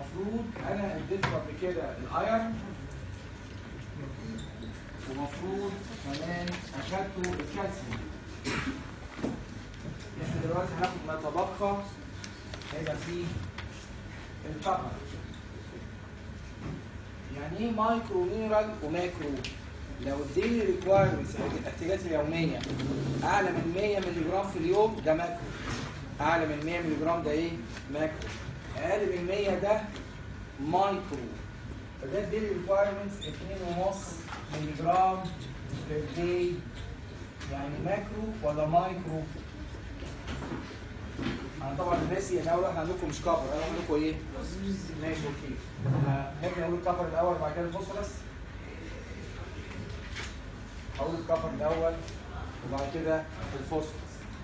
المفروض انا اديته قبل كده الايرن ومفروض كمان اخدته الكالسيوم احنا دلوقتي هناخد ما تبقى هيبقى فيه الكبر يعني ايه مايكرو مينرال وماكرو لو الديلي ريكوايرمنتس الاحتياجات اليوميه اعلى من 100 مللي جرام في اليوم ده ماكرو اعلى من 100 مللي جرام ده ايه ماكرو اقل من 100 ده مايكرو فده الديلي ريكوايرمنتس 2.5 مللي جرام بير داي يعني ماكرو ولا مايكرو انا طبعا ناسي انا اول واحد عندكم مش كفر انا عندكم ايه ماشي اوكي آه، ممكن اقول الكفر الاول بعد كده الفوسفورس هقول الكفر الاول وبعد كده الفوسفورس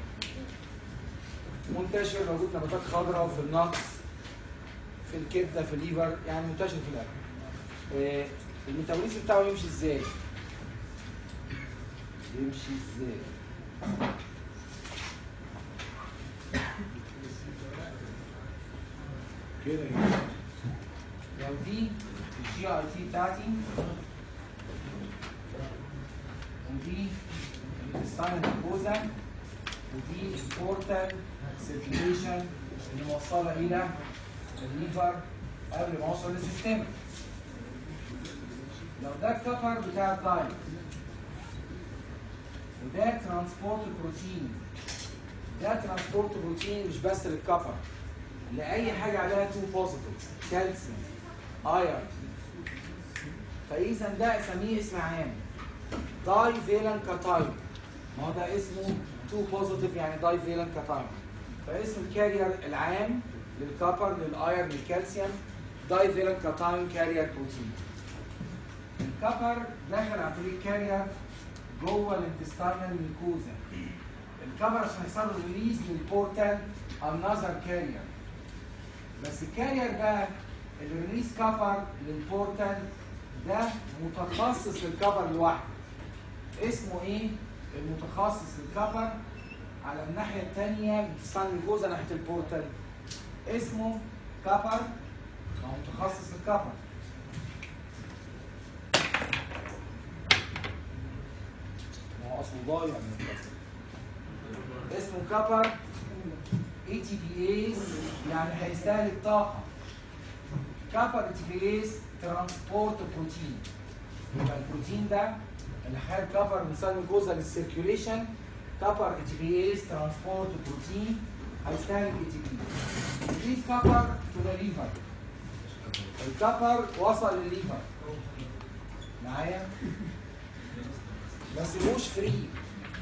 منتشر موجود نباتات خضراء وفي النقص في الكبده في الليفر يعني منتشر في الاكل آه، الميتابوليزم بتاعه يمشي ازاي يمشي ازاي كده يعني. لو دي الجي اي تي بتاعتي ودي الانتستاين ميكوزا ودي البورتال سيركيليشن اللي موصله الى الليفر قبل ما اوصل للسيستم لو ده الكفر بتاع الدايت وده ترانسبورت بروتين ده ترانسبورت بروتين مش بس للكفر لاي حاجه عليها تو بوزيتيف كالسيوم ايرون فاذا ده اسميه اسم عام داي فيلان كاتايون ما هو ده اسمه تو بوزيتيف يعني داي فيلان كاتايون فاسم الكارير العام للكبر للايرون للكالسيوم داي فيلان كاتايون كارير بروتين الكبر داخل عن طريق كارير جوه الانتستينال ميكوزا الكبر عشان يحصل له ريليز للبورتال انذر كارير بس الكارير ده الريليز كفر للبورتال ده متخصص للكفر لوحده اسمه ايه المتخصص للكفر على الناحيه الثانيه بتستعمل الجوزه ناحيه البورتال اسمه كفر هو متخصص للكفر ما هو اصله ضايع من الكفر اسمه كفر اي تي بي ايز يعني هيستهلك طاقه كابر اي تي بي ايز ترانسبورت بروتين يبقى البروتين ده اللي خد كفر من سلم الجوزه للسيركيوليشن كفر اي تي بي ايز ترانسبورت بروتين هيستهلك اي تي بي دي كفر تو ذا ليفر الكفر وصل للليفر معايا بس مش فري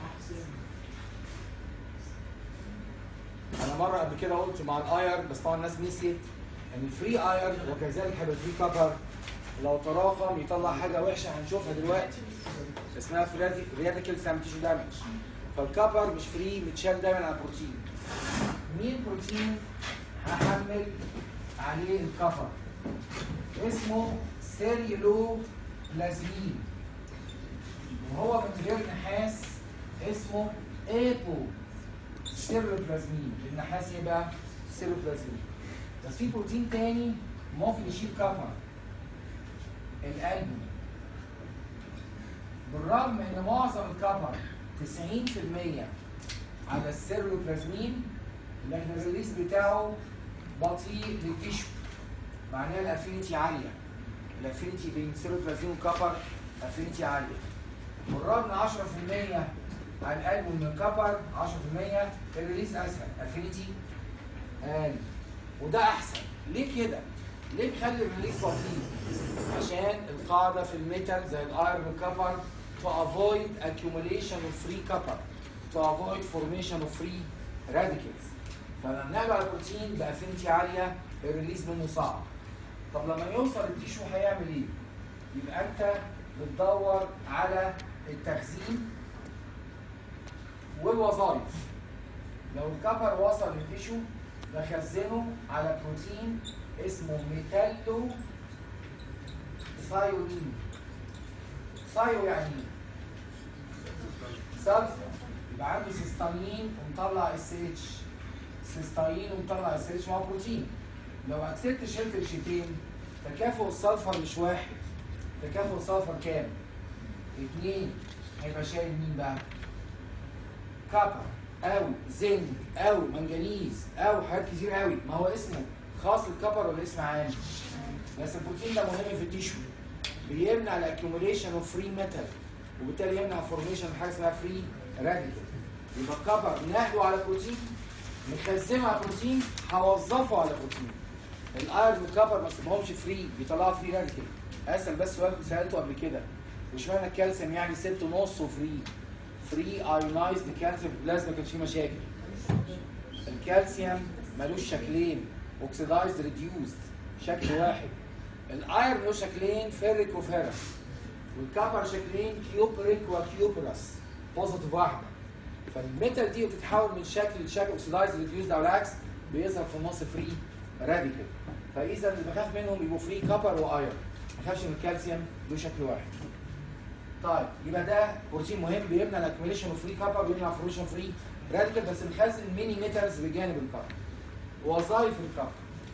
انا مره قبل كده قلت مع الاير بس طبعا الناس نسيت ان الفري اير وكذلك هيبقى الفري كفر لو تراكم يطلع حاجه وحشه هنشوفها دلوقتي اسمها رياديكال سام تيشو دامج فالكفر مش فري متشال دايما على البروتين مين بروتين هحمل عليه الكفر اسمه سيريلو بلازمين وهو من غير نحاس اسمه ايبو سيروبلازمين النحاس يبقى سيروبلازمين بس في بروتين تاني ممكن يشيل كفر القلب بالرغم ان معظم الكفر 90% على السيروبلازمين لكن الريليس بتاعه بطيء للتيشو معناها الافينيتي عاليه الافينيتي بين سيروبلازمين وكفر افينيتي عاليه بالرغم 10% على القلب من الكبر 10% الريليس اسهل افينيتي اقل وده احسن ليه كده؟ ليه بيخلي الريليس بطيء؟ عشان القاعده في الميتال زي الايرون والكبر to avoid accumulation of free copper to avoid formation of free radicals فلما بنعمل على البروتين بافينيتي عاليه الريليس منه صعب طب لما يوصل التيشو هيعمل ايه؟ يبقى انت بتدور على التخزين والوظائف لو الكفر وصل للتيشو بخزنه على بروتين اسمه ميتالو ثايونين ثايو يعني ايه؟ سلفر يبقى عندي سيستامين ومطلع اس اتش سيستاين ومطلع اس اتش مع بروتين لو اكسبت شلت الشيتين تكافؤ السلفر مش واحد تكافؤ السلفر كام؟ اتنين هيبقى شايل مين بقى؟ كابر او زنك او منجنيز او حاجات كتير قوي ما هو اسمه خاص للكبر ولا اسم عام بس البروتين ده مهم في التيشو بيمنع الاكيوميليشن اوف فري ميتال وبالتالي يمنع فورميشن حاجه اسمها فري راديكال يبقى الكبر نقله على بروتين مخزنه على بروتين هوظفه على بروتين الايرون والكبر ما سيبهمش فري بيطلعوا فري راديكال اسال بس سؤال سالته قبل كده مش معنى الكالسيوم يعني ست ونص وفري فري ايونايزد كالسيوم بلازما كانش فيه مشاكل الكالسيوم ملوش شكلين اوكسيدايزد ريديوزد شكل واحد الايرون له شكلين فيريك وفيرس والكابر شكلين كيوبريك وكيوبرس بوزيتيف واحده فالميتال دي بتتحول من شكل لشكل اوكسيدايزد ريديوزد او العكس بيظهر في النص فري راديكال فاذا اللي بخاف منهم يبقوا فري كابر وايرون ما بخافش من الكالسيوم له شكل واحد طيب يبقى ده بروتين مهم بيمنع الاكميليشن فري كابر ويمنع فورميشن فري راديكال بس مخزن ميني ميتالز بجانب الكابر وظائف الكابر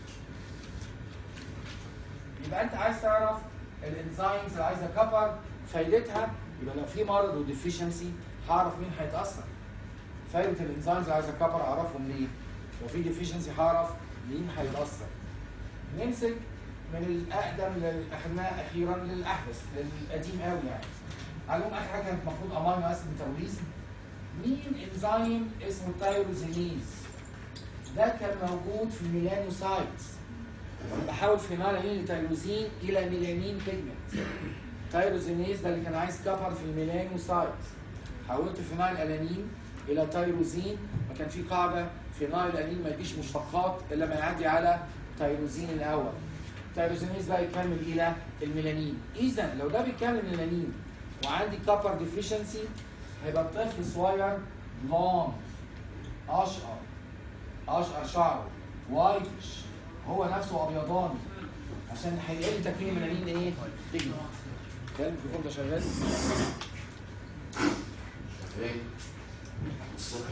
يبقى انت عايز تعرف الانزيمز اللي عايزه كابر فايدتها يبقى لو في مرض وديفيشنسي هعرف مين هيتاثر فايده الانزيمز اللي عايزه كابر اعرفهم ليه لو في ديفيشنسي هعرف مين هيتاثر نمسك من الاقدم اللي اخذناه اخيرا للاحدث للقديم قوي يعني علوم اخر حاجه كانت المفروض امينو اسيد ميتابوليزم مين انزيم اسمه تايروزينيز ده كان موجود في الميلانوسايتس بحاول فينال امين تايروزين الى ميلانين بيجمنت تايروزينيز ده اللي كان عايز كفر في الميلانوسايتس حولت فينال الانين الى تايروزين ما كان في قاعده فينال الانين ما يديش مشتقات الا ما يعدي على تايروزين الاول تايروزينيز بقى يكمل الى الميلانين اذا لو ده بيكمل الميلانين وعندي كابر ديفيشنسي هيبقى الطفل صغير لونج اشقر اشقر شعره وايتش هو نفسه ابيضاني عشان هيقل تكوين الميلانين ايه؟ بيجمنت ده الميكروفون ده شغال شغال الصبح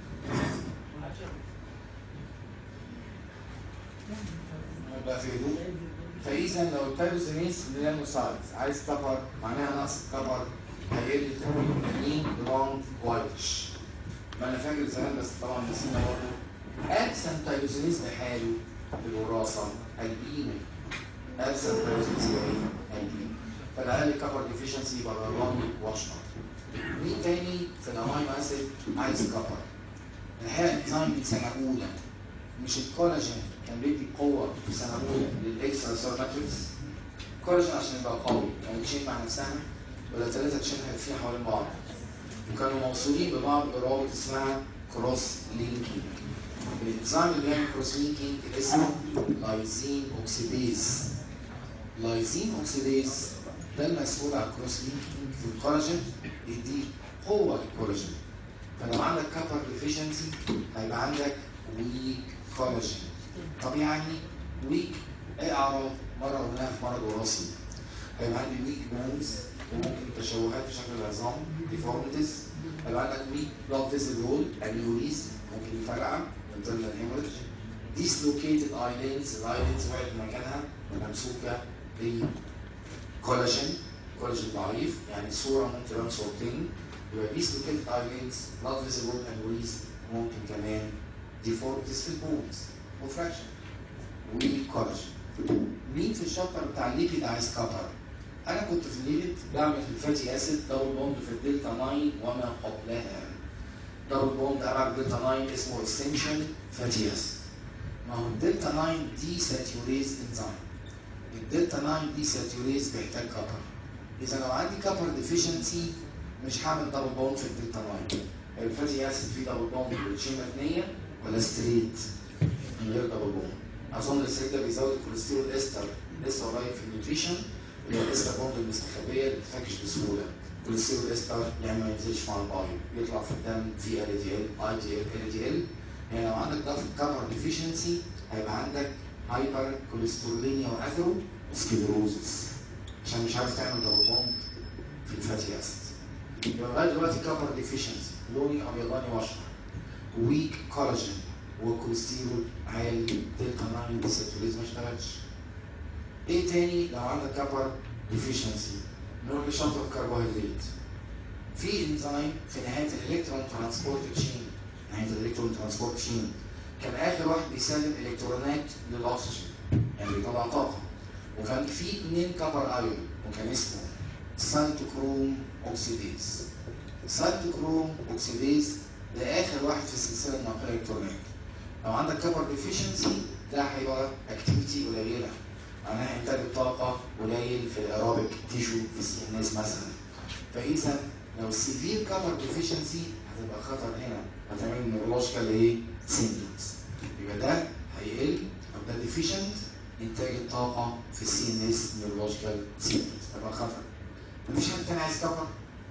يبقى في هدوء فاذا لو التايروسينيس ميلانوسايتس عايز كفر معناها نقص كفر هيقل تكوين الميلانين لونج وايتش ما انا فاكر زمان بس طبعا نسينا برضه ابسنت تايروسينيس بحاله بالوراثه البيني ابسنت تايروسينيس ايه؟ البيني فالعيال كفر ديفيشنسي يبقى رمضان واشطر مين تاني في الامينو اسيد عايز كفر الحقيقه الانزيم دي سنه اولى مش الكولاجين كان بيدي قوه في سنه اولى للاكسترا سيل ماتريكس الكولاجين عشان يبقى قوي يعني تشين مع نفسها ولا ثلاثه تشين هيلفين حوالين بعض وكانوا موصولين ببعض بروابط اسمها كروس لينكينج الانزيم اللي بيعمل كروس لينكينج اسمه لايزين اوكسيديز لايزين اوكسيديز ده المسؤول عن الكروس لينكينج في الكولاجين يديه قوه للكولاجين فلو عندك كابر ديفيشنسي هيبقى عندك ويك كولاجين طب يعني ويك ايه اعراض مره قلناها في مرض وراثي هيبقى عندي ويك بونز وممكن تشوهات في شكل العظام ديفورميتيز هيبقى عندك ويك بلاد فيزل وول انيوريز ممكن يفرقع من ضمن الهيموريج ديسلوكيتد ايلينز الايلينز وقعت من مكانها ممسوكه بكولاجين كولاجين ضعيف يعني صوره ممكن تبان صورتين يبقى ديسلوكيتد ايلينز بلاد فيزل وول انيوريز ممكن كمان ديفورميتيز في البونز وفراكشن وكولاجين مين في الشابتر بتاع الليبيد عايز كفر انا كنت في الليبيد بعمل في الفاتي اسيد دبل بوند في الدلتا 9 وما قبلها دبل بوند ابعد دلتا 9 اسمه اكستنشن فاتي اسيد ما هو الدلتا 9 دي ساتيوريز انزيم الدلتا 9 دي ساتيوريز بيحتاج كفر اذا لو عندي كفر ديفيشنسي مش هعمل دبل بوند في الدلتا 9 الفاتي اسيد فيه دبل بوند بالشيمه مبنيه ولا ستريت من غير دبل بوند اظن الستريت ده بيزود الكوليسترول استر لسه قريب في النيوتريشن اللي هي الاستر بوند المستخبيه اللي بتتفكش بسهوله الكوليسترول استر يعني ما ينزلش مع البايو يطلع في الدم في ال دي ال اي دي ال ال دي ال يعني لو عندك ضغط كفر ديفيشنسي هيبقى عندك هايبر كوليسترولينيا واثرو سكليروزس عشان مش عارف تعمل دبل بوند في الفاتي اسيد يبقى لغايه دلوقتي كفر ديفيشنسي لوني ابيضاني واشهر ويك كولاجين والكوليسترول عالي دلتا 9 ديساتوريز ما اشتغلش ايه تاني لو عندك كبر ديفيشنسي نروح لشنطه الكربوهيدرات في انزيم في نهايه الالكترون ترانسبورت تشين نهايه الالكترون ترانسبورت تشين كان اخر واحد بيسلم الكترونات للاكسجين يعني بيطلع طاقه وكان في اثنين كبر ايون وكان اسمه سايتوكروم اوكسيديز سايتوكروم اوكسيديز ده اخر واحد في السلسله الناقله الالكترونات لو عندك كبر ديفيشنسي ده هيبقى اكتيفيتي قليله معناها انتاج الطاقه قليل في الايروبيك تيشو في السي ان اس مثلا فاذا لو سيفير كبر ديفيشنسي هتبقى خطر هنا هتعمل نيورولوجيكال ايه سيمبتومز يبقى ده هيقل او ده ديفيشنت انتاج الطاقه في السي ان اس نيورولوجيكال سيمبتومز تبقى خطر مفيش حد تاني عايز كبر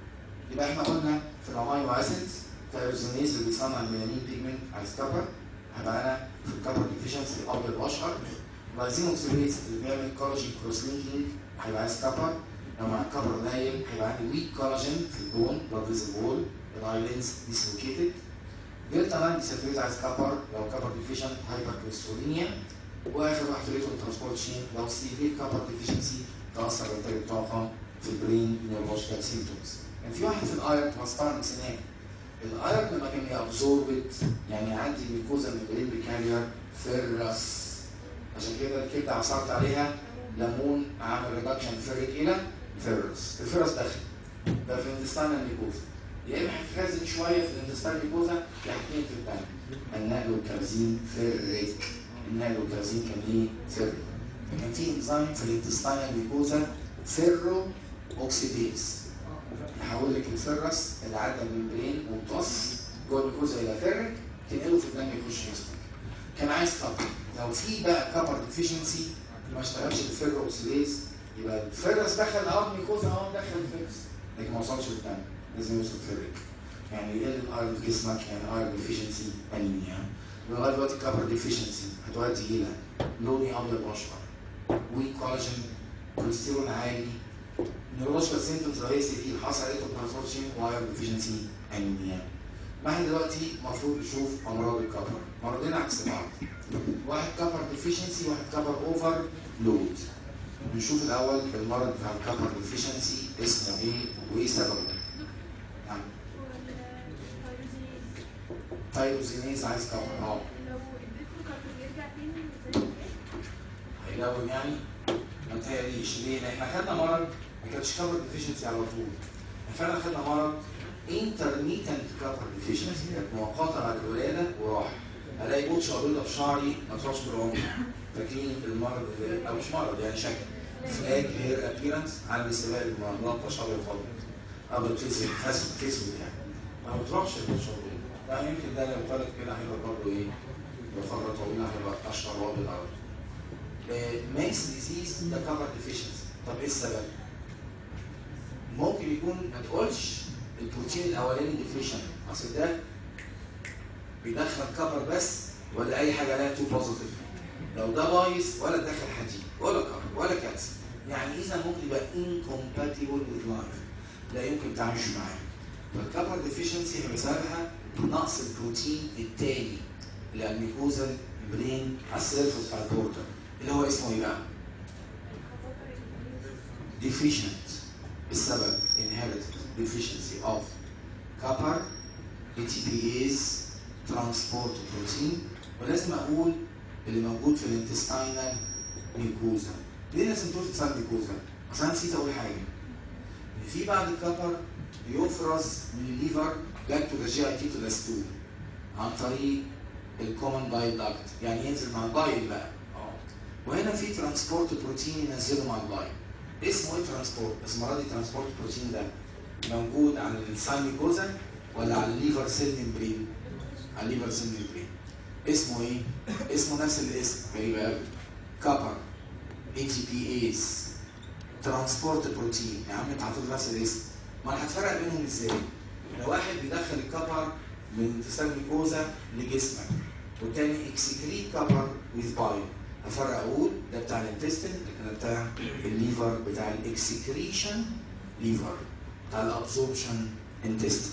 يبقى احنا قلنا في الامينو اسيدز تايروزينيز اللي بيصنع الميلانين بيجمنت عايز كبر هبقى انا في الكبر ديفيشنسي ابيض واشقر اللايزين اوكسيديز اللي بيعمل كولاجين كروس لينكينج هيبقى عايز كبر لو مع الكبر قليل هيبقى عندي ويك كولاجين في البون بلاد فيزل وول الايلينز ديسلوكيتد دلتا 9 ديساتوريز عايز كبر لو كبر ديفيشنت هايبر كوليسترولينيا واخر واحد في الكترون ترانسبورت شين لو سيفير كبر ديفيشنسي تاثر بانتاج الطاقه في البرين نيورولوجيكال سيمبتومز كان في واحد في الايرن ترانسبارنت نسيناه الايرن لما كان يابزوربت يعني يعدي الميكوزا من البرين بكارير فيرس عشان كده الكبده عصرت عليها ليمون عامل ريدكشن فيريك الى فيرس الفيرس داخل ده في الاندستان الميكوزا يا اما هيتخزن شويه في الاندستان الميكوزا يا هيتنقل في الدم النقل والكرزين فيريك النقل والكرزين كان ايه فيريك فكان في انزيم في الاندستان الميكوزا فيرو اوكسيديز يحول لك الفرس اللي عدى من البرين وامتص جوه الميكوزا الى فيريك تنقله في الدم يخش جسمك كان عايز كبر لو في بقى كبر ديفيشنسي ما اشتغلش الفيرو اوكسيديز يبقى الفرس دخل اه الميكوزا اه دخل الفرس لكن ما وصلش للدم لازم يوصل فيريك يعني يقل الايرون في جسمك يعني ايرون ديفيشنسي انيميا ولغايه دلوقتي كبر ديفيشنسي هتؤدي الى لوني ابيض واشقر ويك كولاجين كوليسترول عالي نيورولوجيكال سيمبتومز رئيسي دي حصل عليه ترانسفورشن وايرون ديفيشنسي انيميا ما احنا دلوقتي المفروض نشوف امراض الكبر مرضين عكس بعض واحد كبر ديفيشنسي واحد كبر اوفر لود نشوف الاول المرض بتاع الكبر ديفيشنسي اسمه ايه وايه سببه نعم تايروزينيز عايز كبر اه لو اديته كارت بيرجع تاني زي ما هيلون يعني ما تهيأليش ليه؟ لان احنا خدنا مرض ما كانش كبر ديفيشنسي على طول احنا فعلا خدنا مرض انترميتنت كبر ديفيشنسي كانت مؤقته بعد الولاده وراح الاقي بوتشه بيضه في شعري ما تروحش بالعمر فاكرين المرض ده- او مش مرض يعني شكل فلاج هير ابيرنس عندي سبائل ملطش ابيض خالص ابيض فيسود فاسود فيسود يعني ما بتروحش البوتشه البيضه لا يمكن ده لو اتولد كده هيبقى برضه ايه بفتره طويله هيبقى اشهر وابيض على طول ميكس ديزيز ده كفر ديفيشنسي طب ايه السبب؟ ممكن يكون ما تقولش البروتين الاولاني ديفيشن اصل ده بيدخل كفر بس ولا اي حاجه لها تو بوزيتيف لو ده بايظ ولا دخل حديد ولا كفر ولا كالسيوم يعني اذا ممكن يبقى incompatible with life لا يمكن تعيش معاه فالكفر ديفيشنسي هي بسببها نقص البروتين التاني اللي الميكوزا برين على السيرفس بتاع البورتر اللي هو اسمه ايه بقى؟ deficient السبب inherited deficiency of copper ATPase transport protein ولازم اقول اللي موجود في الانتستينال ميكوزا ليه لازم تقول في ميكوزا؟ اصل انا نسيت اقول حاجه ان في بعد الكبر بيفرز من الليفر باك تو ذا جي اي تي تو ذا ستول عن طريق الكومن بايل داكت يعني ينزل مع البايل بقى اه وهنا في ترانسبورت بروتين ينزله مع البايل اسمه ايه ترانسبورت؟ بس المره دي ترانسبورت بروتين ده موجود على السايميكوزا ولا على الليفر سيل ممبرين؟ على الليفر سيل ممبرين اسمه ايه؟ اسمه نفس الاسم غريب قوي كابر اي تي بي ايز ترانسبورت بروتين يا عم انت حاطط نفس الاسم ما انا هتفرق بينهم ازاي؟ لو واحد بيدخل الكبر من تسمي جوزة لجسمك والتاني اكسكريت كبر ويز بايو افرق اقول ده بتاع الانتستين لكن ده بتاع الليفر بتاع الاكسكريشن ليفر بتاع الابزوربشن انتستين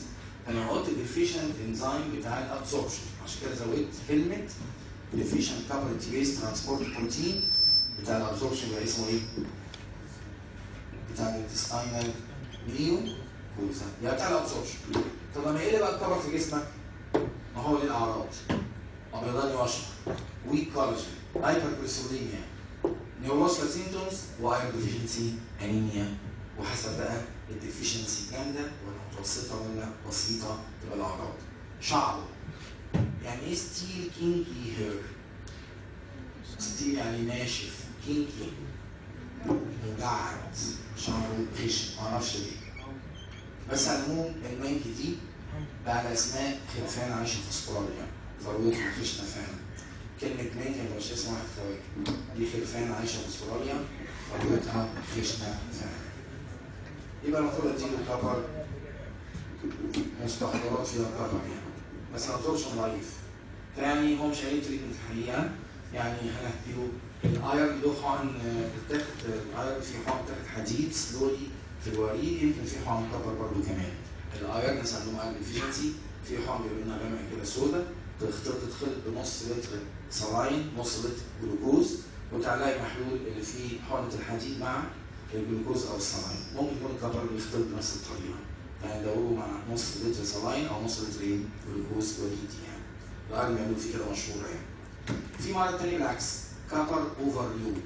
انا قلت deficient enzyme بتاع الابسوربشن عشان كده زودت كلمه deficient coupled base transport protein بتاع الابسوربشن يبقى اسمه ايه؟ بتاع الانتستينال ميو كوزا يبقى بتاع الابسوربشن طب لما ايه اللي بقى اتكبر في جسمك؟ ما هو دي الاعراض ابيضاني واشقر ويك كولاجين هايبركوليستروليميا نيورولوجيكال سيمتومز وايرون ديفيشنسي انيميا وحسب بقى الديفيشنسي جامده ولا متوسطه ولا بسيطه تبقى الاعراض شعره يعني ايه ستيل كينكي هير ستيل يعني ناشف كينكي مجعد شعره خشن معرفش ليه بس على العموم المانكي دي بعد اسماء خرفان عايشه في استراليا ضرورتها خشنه فعلا كلمة مانكي ما بقاش اسمها واحد خواجه دي خرفان عايشه في استراليا ضرورتها خشنه فعلا يبقى المفروض اديله كفر مستحضرات فيها كفر يعني بس ما تقولش ضعيف يعني هو مش هيلاقي تريتمنت الحقيقه يعني هنهديله الايرن له حقن آه، بتاخد الايرن في حقن بتاخد حديد سلولي في الوريد يمكن في حقن كفر برضه كمان الايرن سموه ايرن ديفيشنسي في حقن بيبقى لنا غامق كده سودا تختلط تتخلط بنص لتر سلاين نص لتر جلوكوز وتعلقي محلول اللي فيه حقنه الحديد مع الجلوكوز او السلاين ممكن يكون الكفر بيختلط بنفس الطريقه يعني دوره مع نص لتر سلاين او نص لتر ايه جلوكوز وريد يعني الايرن بيعملوا فيه كده مشهور يعني في مرض تاني بالعكس كابر اوفرلود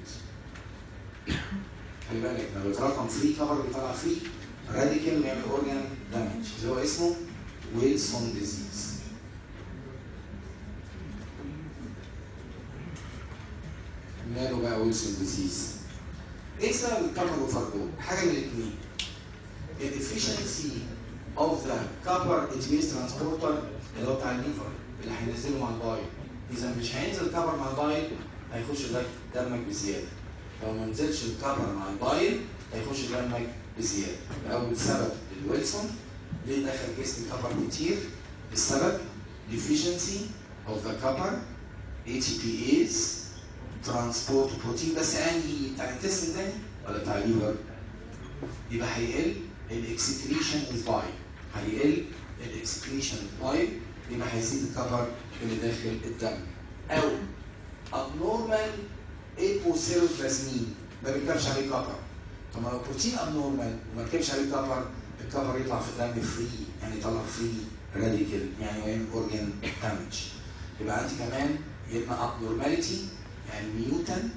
خلي بالك لو يتراكم فري كابر بيطلع فري راديكال ويعمل اورجان دامج اللي هو اسمه ويلسون ديزيز ماله بقى ويلسون ديزيز ايه سبب الكابر اوفرلود؟ حاجه من الاثنين الديفيشنسي اوف ذا كابر اتش ترانسبورتر اللي هو بتاع الليفر اللي هينزله مع البايل اذا مش هينزل كبر مع البايل هيخش لك دمك بزياده لو ما نزلش الكبر مع البايل هيخش دمك بزياده اول سبب الويلسون ليه دخل جسم كبر كتير السبب deficiency of the copper ATPase ترانسبورت بروتين بس انهي بتاع الانتستين تاني ولا بتاع الليفر يبقى هيقل الاكسكريشن البايل هيقل الاكسكريشن البايل يبقى هيزيد الكبر اللي داخل الدم او abnormal ايبوسيروبلازمين ما بيركبش عليه كبر طب ما لو بروتين ابنورمال وما ركبش عليه كبر الكبر يطلع في الدم فري يعني يطلع فري راديكال يعني يعمل اورجان دامج يبقى عندي كمان يا اما ابنورماليتي يعني ميوتنت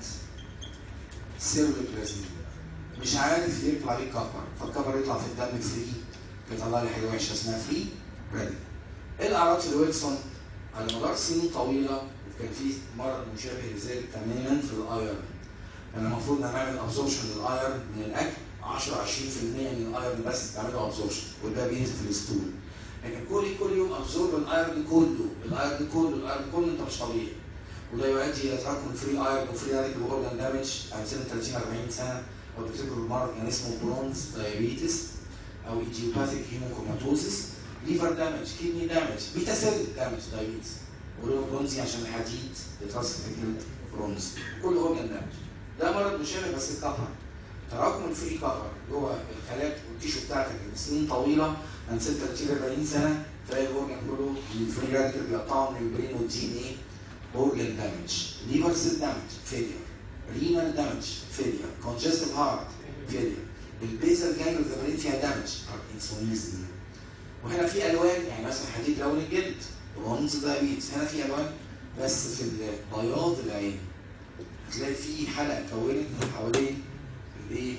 سيروبلازمين مش عارف يطلع عليه كبر فالكبر يطلع في الدم فري يطلع لي حاجه وحشه اسمها فري راديكال ايه الاعراض في الويلسون على مدار سنين طويله كان في مرض مشابه لذلك تماما في الايرن كان المفروض نعمل ابزوربشن للايرن من الاكل 10 20% من الايرن بس تعمله ابزوربشن والباقي بينزل في الستول لكن كل كل يوم ابزورب الايرن كله الايرن كله الايرن كله انت مش طبيعي وده يؤدي الى تراكم فري ايرن وفري راديكال اورجان دامج عند سن 30 40 سنه او تفتكروا المرض كان اسمه برونز دايابيتس او ايديوباثيك هيموكروماتوزيس ليفر دامج كيدني دامج بيتا سيل دامج دايبيتس ولونه برونزي عشان الحديد بيترسب في الجلد برونز كل اورجان دامج ده مرض مشابه بس الكفر تراكم الفري كفر جوه الخلايا والتيشو بتاعتك لسنين طويله من 36 ل 40 سنه تلاقي الاورجان كله الفري راديكال بيقطعوا من البرين والدي ان ايه اورجان دامج ليفر سيل دامج فيلير رينال دامج فيلير كونجستيف هارت فيلير البيزل جانج اوف ذا برين فيها دامج باركنسونيزم وهنا في الوان يعني مثلا حديد لون الجلد برونز دايبيتس هنا في الوان بس في بياض العين تلاقي في حلقه كونت من حوالين الايه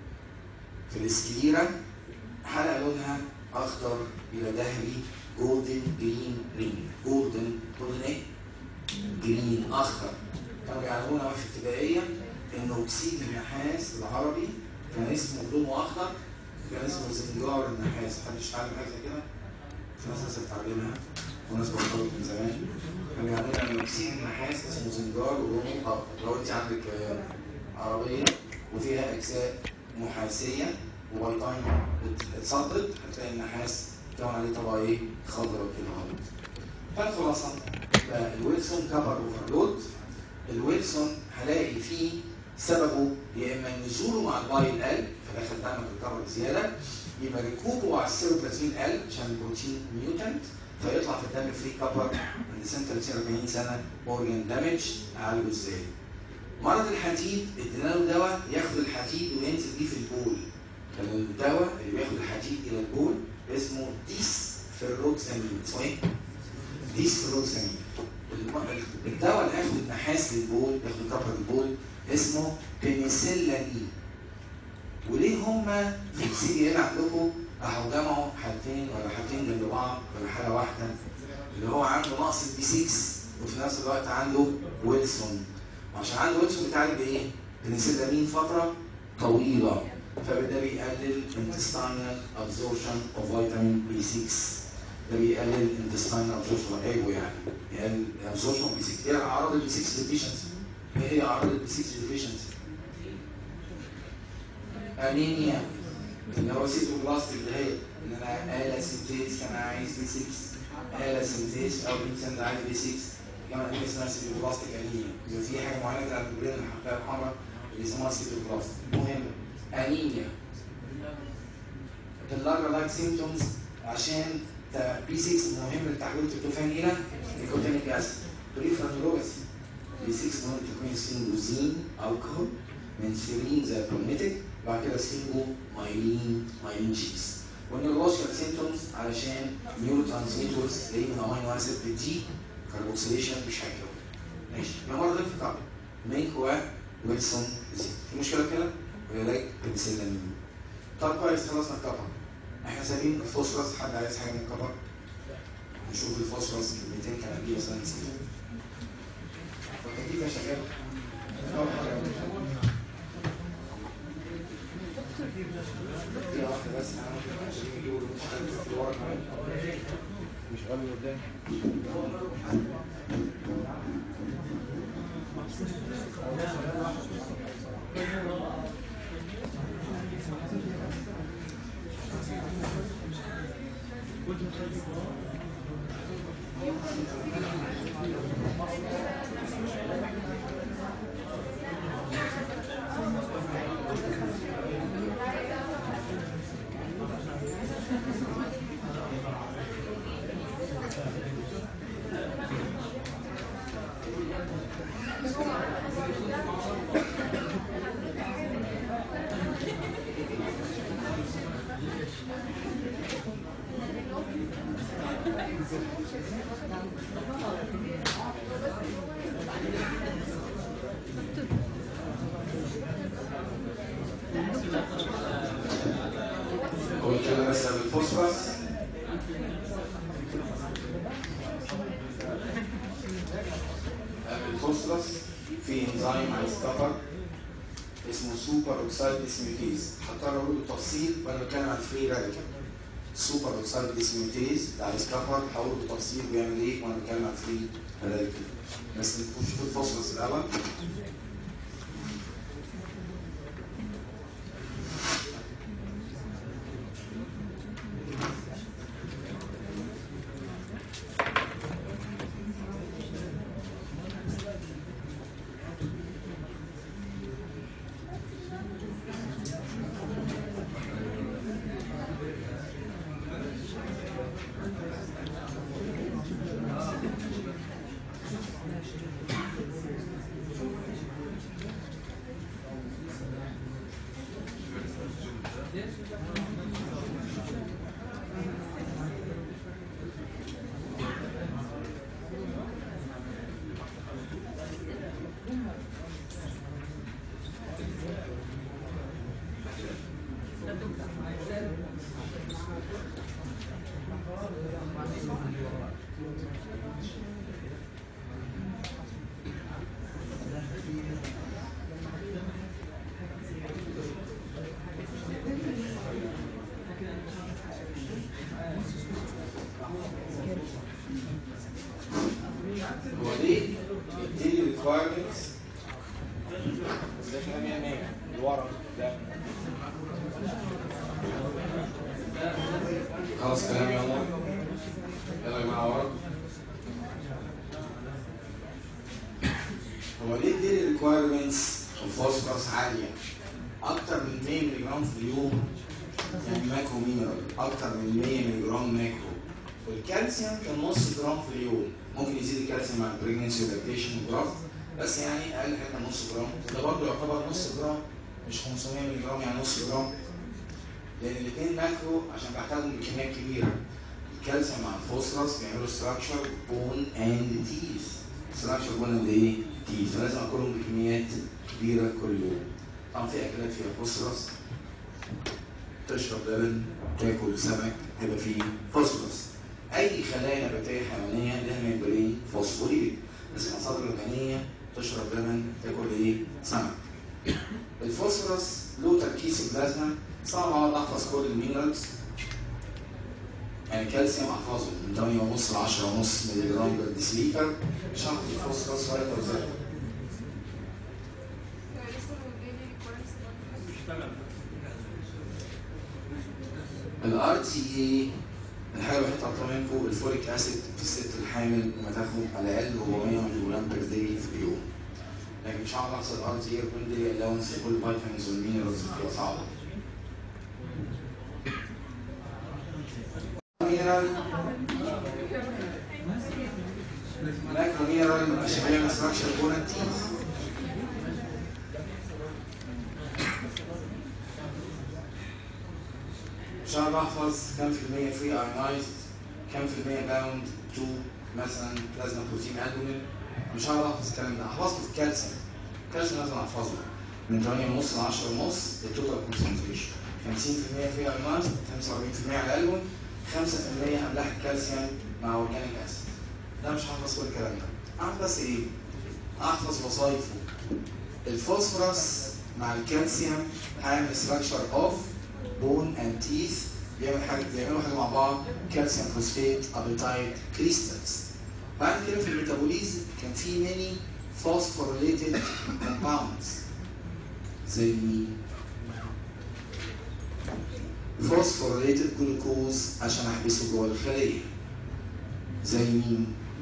في السكليرا حلقه لونها اخضر الى ذهبي جولدن جرين رينج جولدن جولدن ايه؟ جرين اخضر كانوا بيعلمونا في الابتدائيه انه اكسيد النحاس العربي كان اسمه لونه اخضر كان اسمه زنجار النحاس محدش اتعلم حاجه زي كده في ناس لسه بتتعلمها وناس بطلت من زمان كانوا يعملوا ان اكسيد النحاس اسمه زنجار ولونه اخضر لو انت عندك آه، عربيه وفيها اجزاء نحاسيه وبيضاين اتصدت هتلاقي النحاس كون عليه طبقه ايه خضراء كده اهوت فالخلاصه يبقى الويلسون كفر اوفرلود الويلسون هلاقي فيه سببه يا اما نزوله مع البايل قل فدخل دمك الكبر زياده يبقى ركوبه على السيروبلازمين قل عشان البروتين ميوتنت فيطلع في الدم فري كبر عند سنه 30 40 سنه اورجان دامج اعالجه ازاي؟ مرض الحديد ادينا له دواء ياخد الحديد وينزل بيه في البول كان الدواء اللي بياخد الحديد الى البول اسمه ديس فيروكسامين اسمه ايه؟ ديس فيروكسامين الم- الدواء اللي هياخد النحاس للبول ياخد كبر البول اسمه بنسلين وليه هما في السي هنا عندكم راحوا جمعوا حالتين ولا حالتين جنب بعض ولا حاله واحده اللي هو عنده نقص البي 6 وفي نفس الوقت عنده ويلسون وعشان عنده ويلسون بيتعالج بايه؟ بنسلامين فتره طويله فده بيقلل intestinal absorption of vitamin B6 ده بيقلل intestinal absorption ايوه يعني يقلل absorption of B6 ايه اعراض البي 6 deficiency؟ ايه هي اعراض البي 6 deficiency؟ انيميا اللي هو سيتوبلاست اللي هي ان انا آلة سنتيز كان عايز بي 6 آلة سنتيز او الانسان اللي عايز بي 6 كمان دي اسمها سيتوبلاستيك انيميا يبقى في حاجه معينه كده على البرين الحقيقه الحمراء اللي اسمها سيتوبلاست المهم انيميا اللارجر لايك سيمتومز عشان بي 6 مهم لتحويل التروفان الى نيكوتينيك اسيد بريفراتولوجاسي بي 6 مهم تكون سينوزين الكحول من سيرين زي البروميتيك بعد كده سينجو مايلين مايلين شيكس والنيورولوجيكال سيمتومز علشان نيورو ترانسميترز زي من امينو اسيد بالدي كاربوكسيليشن مش هيكلوا ماشي يا مرض الفقر مينك ويلسون ديزيز في مشكله كده وعلاج بنسلين طب كويس خلصنا الكبر احنا سايبين الفوسفورس حد عايز حاجه من الكبر نشوف الفوسفورس كلمتين كان قبليه مثلا نسيته فالتكليف يا شباب دقيقة واحدة بس عشان يجيبوا المشكلة في الورق كمان. مش قوي قدام قلت له بس بالفوسفورس الفوسفورس في انزيم عايز كفر اسمه سوبر اوكسايد ديسميوتيز هضطر اقول له تفصيل وانا بتكلم عن فري راديكال سوبر اوكسايد ديسميوتيز ده عايز كفر هقول له تفصيل بيعمل ايه وانا بتكلم عن فري راديكال بس نشوف الفوسفورس الاول هو ليه الديلي ريكوايرمنتس ده كلام يا مان الورق ده خلاص كلام يلا يلا يا جماعه ورق هو ليه الديلي ريكوايرمنتس الفوسفورس عاليه اكتر من 100 ملي جرام في اليوم يعني ماكرو مينرال اكتر من 100 ملي جرام ماكرو والكالسيوم كان نص جرام في اليوم ممكن يزيد الكالسيوم مع البريجنسي واللاكتيشن والجراف بس يعني اقل حاجه نص جرام ده برضه يعتبر نص جرام مش 500 ملي جرام يعني نص جرام لان الاثنين ماكرو عشان بحتاجهم بكميات كبيره الكالسيوم مع الفوسفورس بيعملوا ستراكشر بون اند تيث ستراكشر بون اند ايه؟ تيث فلازم اكلهم بكميات كبيره كل يوم طبعا في اكلات فيها فوسفورس تشرب لبن تاكل سمك هيبقى فيه فوسفورس اي خلايا نباتيه حيوانيه لها ممبرين فوسفوريد بس المصادر الغنيه تشرب لبن تاكل ايه؟ سمك الفوسفورس له تركيز في البلازما صعب اقعد احفظ كل المينرالز يعني الكالسيوم احفظه من 8 ونص ل 10 ونص مللي جرام بر ديسليتر مش هاخد الفوسفورس ولا توزيع الار تي اي الحاجه الوحيده اللي طلبتها منكم الفوليك اسيد في الست الحامل لما تاخد على الاقل 400 مللي جرام بير داي في اليوم لكن مش هقعد احصل ار تي اي كل دي الاونس لكل فيتامينز والمينرالز بتبقى صعبه مينرال ماكرو مينرال مش بيعمل ستراكشر جوه التيث مش هقعد احفظ كام في المية فري ايونايزد كام في المية باوند تو مثلا بلازما بروتين البومين مش هقعد احفظ الكلام ده حفظته في الكالسيوم الكالسيوم لازم احفظه من 8 ونص ل 10 ونص التوتال كونسنتريشن 50% فري ايونايزد 45% على الالبوم 5% املاح الكالسيوم مع اورجانيك اسيد ده مش هحفظ كل الكلام ده اعرف بس ايه احفظ وظايفه الفوسفورس مع الكالسيوم هيعمل ستراكشر اوف بون اند تيث بيعمل حاجه بيعملوا حاجه مع بعض كالسيوم فوسفات ابيتايت كريستالز بعد كده في الميتابوليزم كان في ماني فوسفوريليتد كومباوندز زي فوسفوريليتد جلوكوز عشان احبسه جوه الخليه زي مين؟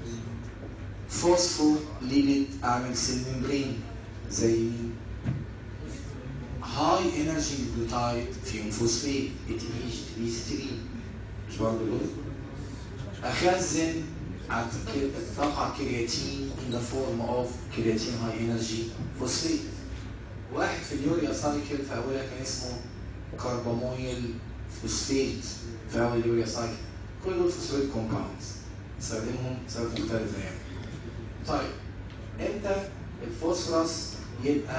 فوسفوليبيد اعمل سيل ممبرين زي مين؟ هاي انرجي نيوكليوتايد فيهم فوسفات اي تي بي جي 3 مش برضه دول؟ اخزن اتوقع كرياتين in the form of كرياتين هاي انرجي فوسفات واحد في اليوريا سايكل في اولها كان اسمه كربامويل فوسفات في اول اليوريا سايكل كل دول فوسفات كومباوندز نستخدمهم بسبب مختلفة يعني طيب امتى الفوسفورس يبقى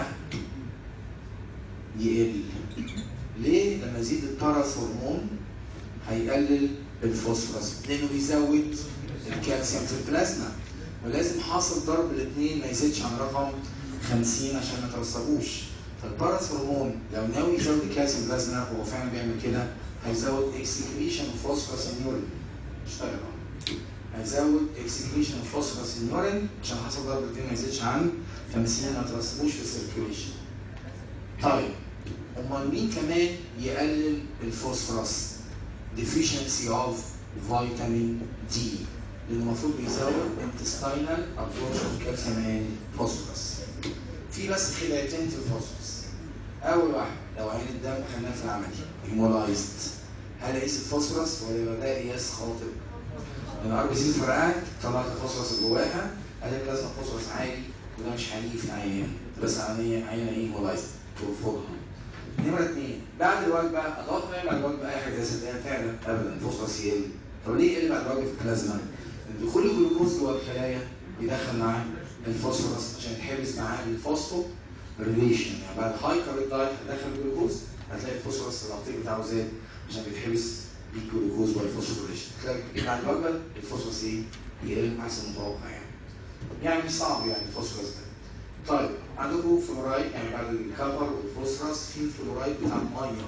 يقل ليه لما يزيد الباراث هرمون هيقلل الفوسفورس لانه بيزود الكالسيوم في البلازما ولازم حاصل ضرب الاثنين ما يزيدش عن رقم 50 عشان ما توصلوش فالباراث هرمون لو ناوي يزود الكالسيوم في البلازما هو فعلا بيعمل كده هيزود اكسكريشن فوسفورس النيورين اشتغل اهو هيزود اكسكريشن فوسفورس النيورين عشان حاصل ضرب الاثنين ما يزيدش عن 50 ما توصلوش في السيركيوليشن طيب امال مين كمان يقلل الفوسفورس deficiency of vitamin D لانه المفروض بيزود intestinal absorption of calcium and phosphorus في بس خليتين في الفوسفورس اول واحد لو عين الدم خدناه في العملي هيمولايزد هل اقيس الفوسفورس ولا يبقى ده قياس خاطئ؟ لان الار بي سي فرقعت طلعت الفوسفورس اللي جواها قالت لازم الفوسفورس عالي وده مش حقيقي في العيان بس عينيه عينه ايه هيمولايزد ترفضها نمرة اثنين بعد الوجبة أضغط بعد الوجبة أي حاجة زي فعلا أبدا فوسفورس يقل طب ليه يقل بعد الوجبة في البلازما؟ دخول الجلوكوز جوه الخلايا بيدخل معاه الفوسفورس عشان يتحبس معاه الفوسفو ريليشن يعني بعد هاي كارب دايت هتدخل الجلوكوز هتلاقي الفوسفورس العقيق بتاعه زاد عشان بيتحبس بالجلوكوز والفوسفوريليشن تلاقي بعد الوجبة الفوسفورس ايه؟ يقل عكس المتوقع يعني يعني مش صعب يعني الفوسفورس ده طيب عندكم فلورايد يعني بعد الكبر والفوسفورس في فلورايد بتاع الميه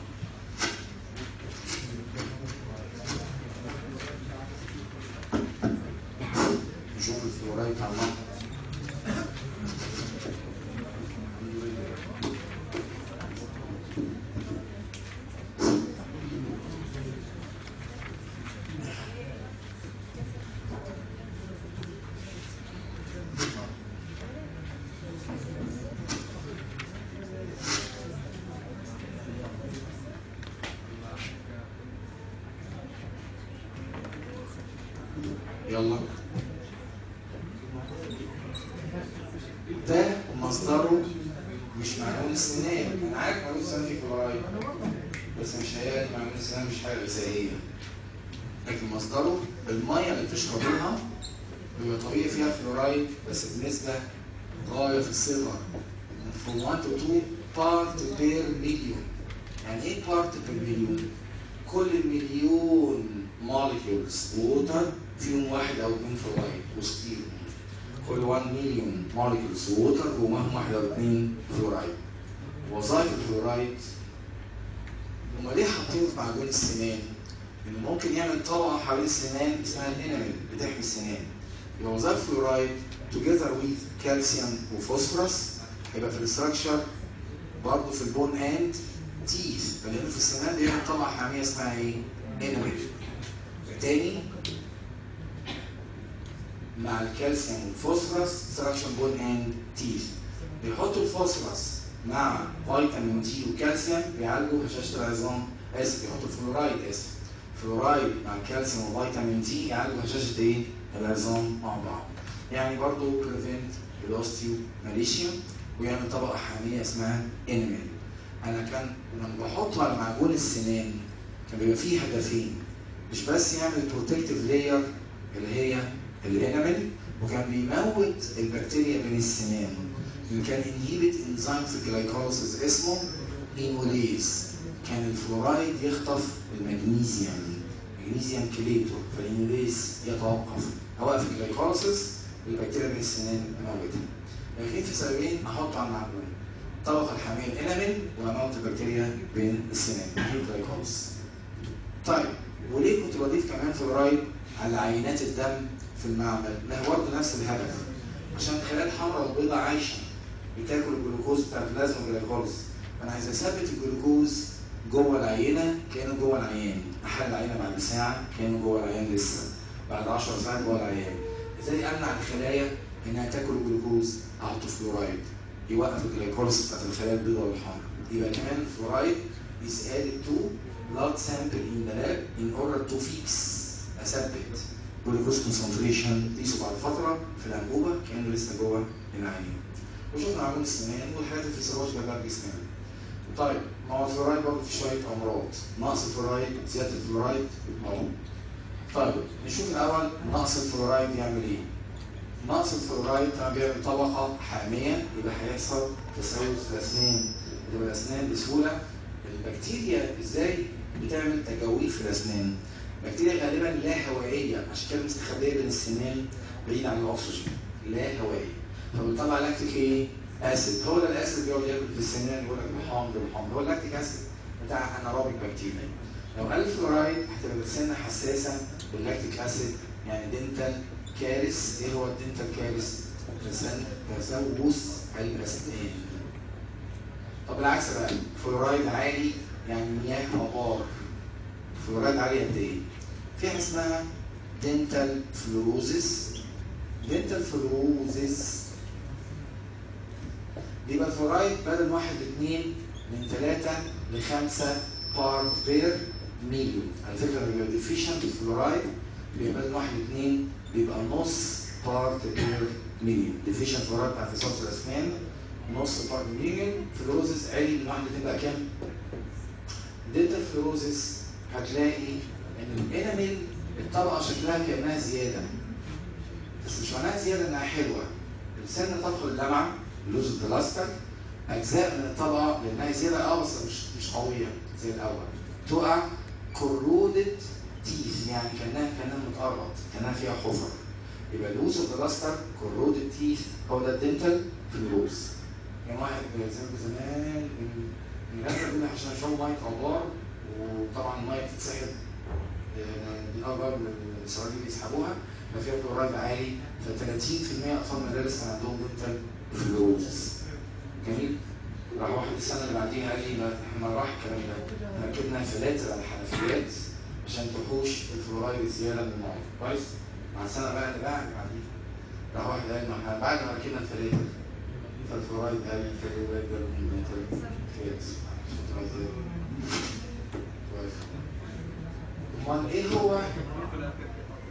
نشوف الفلورايد بتاع الميه يلا ده مصدره مش معجون السنان انا عارف معجون السنان فيه فلورايد بس مش هي معجون السنان مش حاجه غذائيه لكن مصدره الميه اللي بتشرب منها بيبقى طبيعي فيها فلورايد بس بنسبه غايه في الصغر from 1 to 2 part per million يعني ايه part per million؟ كل مليون molecules ووتر فيهم واحد او اثنين فلورايد وستيل كل 1 مليون molecules ووتر جواهم واحد او اثنين فلورايد وظائف الفلورايد هما ليه حاطينه في معجون السنان؟ انه ممكن يعمل طبقه حوالين السنان اسمها الانامل بتحمي السنان يبقى وظائف فلورايد together with كالسيوم وفوسفورس هيبقى في الاستراكشر برضه في البون اند تيث فلانه في السنان بيعمل طبقه حاميه اسمها ايه؟ انامل تاني مع الكالسيوم والفوسفورس ستراكشر بون اند تيث بيحطوا الفوسفورس مع فيتامين دي وكالسيوم بيعالجوا هشاشه العظام اسف بيحطوا الفلورايد اسف فلورايد مع الكالسيوم وفيتامين دي يعالجوا هشاشه ايه؟ العظام مع بعض يعني برضه بريفنت الاوستيو ماليشيوم ويعمل طبقه حاميه اسمها انيمال انا كان لما بحطه على معجون السنان كان بيبقى فيه هدفين مش بس يعمل بروتكتيف لاير اللي هي الانيمال وكان بيموت البكتيريا بين السنان اللي كان انهيبت انزيم في الجلايكوليسيس اسمه ايموليز كان الفلورايد يخطف المغنيسيوم مغنيسيوم كليتور فالايموليز يتوقف اوقف الجلايكوليسيس البكتيريا بين السنان اموتها لكن في سببين احطه على المعجون الطبقه الحاميه الانامل واموت البكتيريا بين السنان دي الجلايكوليسيس طيب وليه كنت بضيف كمان فلورايد على عينات الدم في المعمل؟ ما هو برضه نفس الهدف عشان الخلايا الحمراء والبيضاء عايشه بتاكل الجلوكوز بتاع البلازما والجلايكوليز فانا عايز اثبت الجلوكوز جوه العينه كانه جوه العيان احل العينه بعد ساعه كانه جوه العيان لسه بعد 10 ساعات جوه العيان ازاي امنع الخلايا انها تاكل الجلوكوز احط فلورايد يوقف الجلايكوليز بتاعت الخلايا البيضاء والحمراء يبقى كمان الفلورايد is added to blood sample in the lab in order to fix اثبت جلوكوز كونسنتريشن تقيسه بعد فتره في الانبوبه كانه لسه جوه العيان وشفنا معجون السنان والحاجات الفسيولوجيكال بقى جسمنا طيب ما هو الفلورايد برضه في شويه امراض نقص الفلورايد زياده الفلورايد مرض طيب نشوف الاول نقص الفلورايد يعمل ايه نقص الفلورايد طبعا بيعمل طبقه حاميه يبقى هيحصل تسوس في الاسنان تبقى الاسنان بسهوله البكتيريا ازاي بتعمل تجاويف في الاسنان بكتيريا غالبا لا هوائيه عشان كده مستخبيه بين السنان بعيد عن الاكسجين لا هوائيه فبتطلع لاكتيك ايه؟ اسيد هو ده الاسيد بيقعد ياكل في السنان يقول لك الحمض الحمض هو اللاكتيك اسيد بتاع انارابيك بكتيريا لو قل الفلورايد هتبقى السنه حساسه باللاكتيك اسيد يعني دنتال كارث ايه هو الدنتال كارث؟ تسن- تسوس الاسنان طب العكس بقى فلورايد عالي يعني مياه مطار فلورايد عالي قد ايه؟ في حاجه اسمها دنتال فلوروزيس دنتال فلوروزيس بيبقى الفلورايد بدل واحد لاثنين من ثلاثة لخمسة بارت بير مليون على فكرة لما بيبقى ديفيشنت الفلورايد بيبقى بدل واحد لاثنين بيبقى نص بارت بير مليون ديفيشنت فلورايد بتاع تصاص الأسنان نص بارت مليون فلوروزيس عالي من واحد لاثنين بقى كام؟ دلتا فلوروزيس هتلاقي ان الانامل الطبقه شكلها كانها زياده بس مش معناها زياده انها حلوه السنه تدخل اللمعه لوز البلاستر اجزاء من الطبقه لانها زياده اه بس مش مش قويه زي الاول تقع كرودد تيث يعني كانها كانها متقرط كانها فيها حفر يبقى لوز البلاستر كرودد تيث هو ده الدنتال فلوز كان واحد زمان زمان من الناس دول عشان يشربوا ميه ابار وطبعا الميه بتتسحب آه، من الابار من السراجيل يسحبوها ففيها كلورايد عالي ف 30% اطفال المدارس كان عندهم دنتال فلوز جميل راح واحد السنه اللي بعديها قال لي لا، احنا راح الكلام ده ركبنا فلاتر على الحنفيات عشان تحوش الفلورايد الزياده من الميه كويس مع السنه بقى اللي بعد بعديها راح واحد قال ما احنا بعد ما ركبنا الفلاتر فالفلورايد قال الفلورايد ده من دنتال فلاتر شفت بقى ازاي؟ كويس امال ايه هو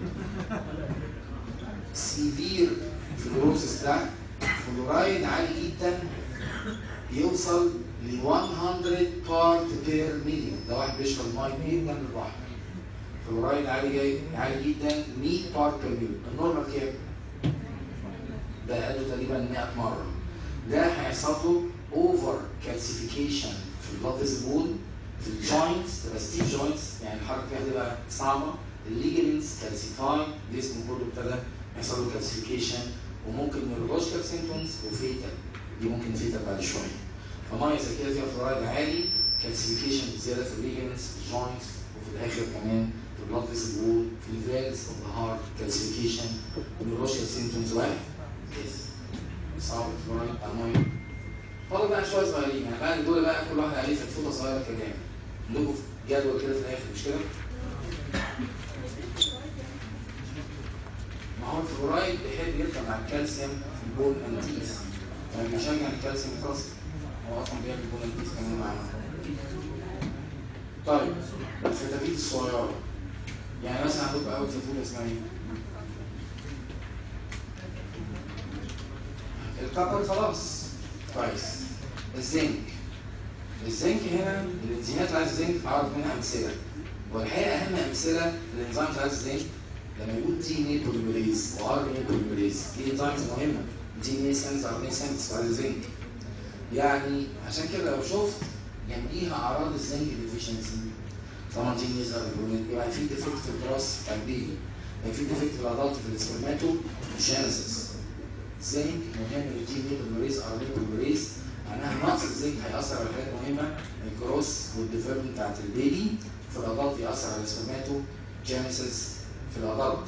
سيفير فلوروسيس ده فلورايد عالي جدا يوصل ل 100 بارت بير مليون ده واحد بيشرب ميه جدا من البحر فلورايد عالي جاي عالي جدا 100 بارت بير مليون النورمال كام؟ ده قالوا تقريبا 100 مره ده هيحصل له اوفر كالسيفيكيشن في البلاد بول في الجوينتس تبقى ستيف جوينتس يعني الحركه فيها تبقى صعبه الليجمنتس كالسيفاي جسمه كله ابتدى يحصل له كالسيفيكيشن وممكن نيورولوجيكال سيمبتومز وفيتال دي ممكن فيتال بعد شويه فميه زي كده فيها فلورايد عالي كالسيفيكيشن زياده في الليجمنتس في الجوينتس وفي الاخر كمان في البلاد فيسل وول في الفالز اوف ذا هارت كالسيفيكيشن نيورولوجيكال سيمبتومز واحد يس صعب الفلورايد بتاع الميه فاضل بقى شويه صغيرين يعني بقى دول بقى كل واحد عليه فتفوته صغيره كده يعني عندكم جدول كده في الاخر مش كده؟ ما هو الفلورايد بيحب يركب مع الكالسيوم في البون انتيس يعني بيشجع الكالسيوم يترسب هو اصلا بيعمل بون انتيس كمان معانا طيب الفتافيت الصغيره يعني مثلا عندكم اول فتافوته اسمها ايه؟ الكبر خلاص كويس الزنك الزنك هنا الانزيمات اللي عايز الزنك هعرض منها امثله والحقيقه اهم امثله للانزيم اللي عايز الزنك لما يقول دي ان اي بوليمريز وار ان اي بوليمريز دي انزيمز مهمه دي ان اي سنس ار ان اي سنس على الزنك يعني عشان كده لو شفت جنبيها اعراض الزنك ديفيشنسي طبعا دي ان اي زار يبقى في ديفكت في الدراس بتاع البيبي يبقى في ديفكت في الادلت في السبرماتو جينيسيس زنك مهم للدي ان اي بوليمريز ار ان اي بوليمريز معناها نقص الزنك هيأثر على حاجات مهمه الكروس والديفلوبمنت بتاعت البيبي في الادلت يأثر على السبرماتو جينيسيس في الادلت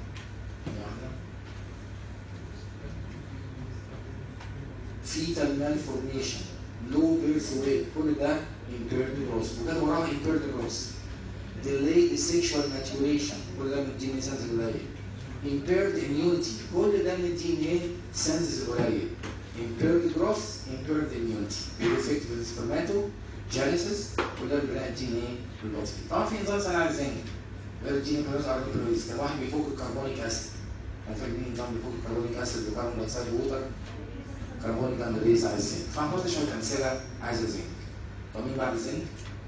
فيتال مالفورميشن لو بيرث ويت كل ده impaired growth وكان وراها impaired growth delayed sexual maturation كل ده من الدي ان سنس القليل impaired immunity كل ده من الدي ان اي سنس القليل impaired growth impaired immunity defect في السبرماتو جينيسيس وده اللي بنلاقي الدي ان اي بالبطيء طبعا في نظام سنه على زنك غير الدي ان اي بيرز ار بيرز كان واحد بيفك الكربونيك اسيد كان فاكرين نظام بيفك الكربونيك اسيد بكربون دايوكسيد ووتر كربونيك انريز عايز زنك فهنحط شويه امثله عايزه زنك طب مين بعد الزنك؟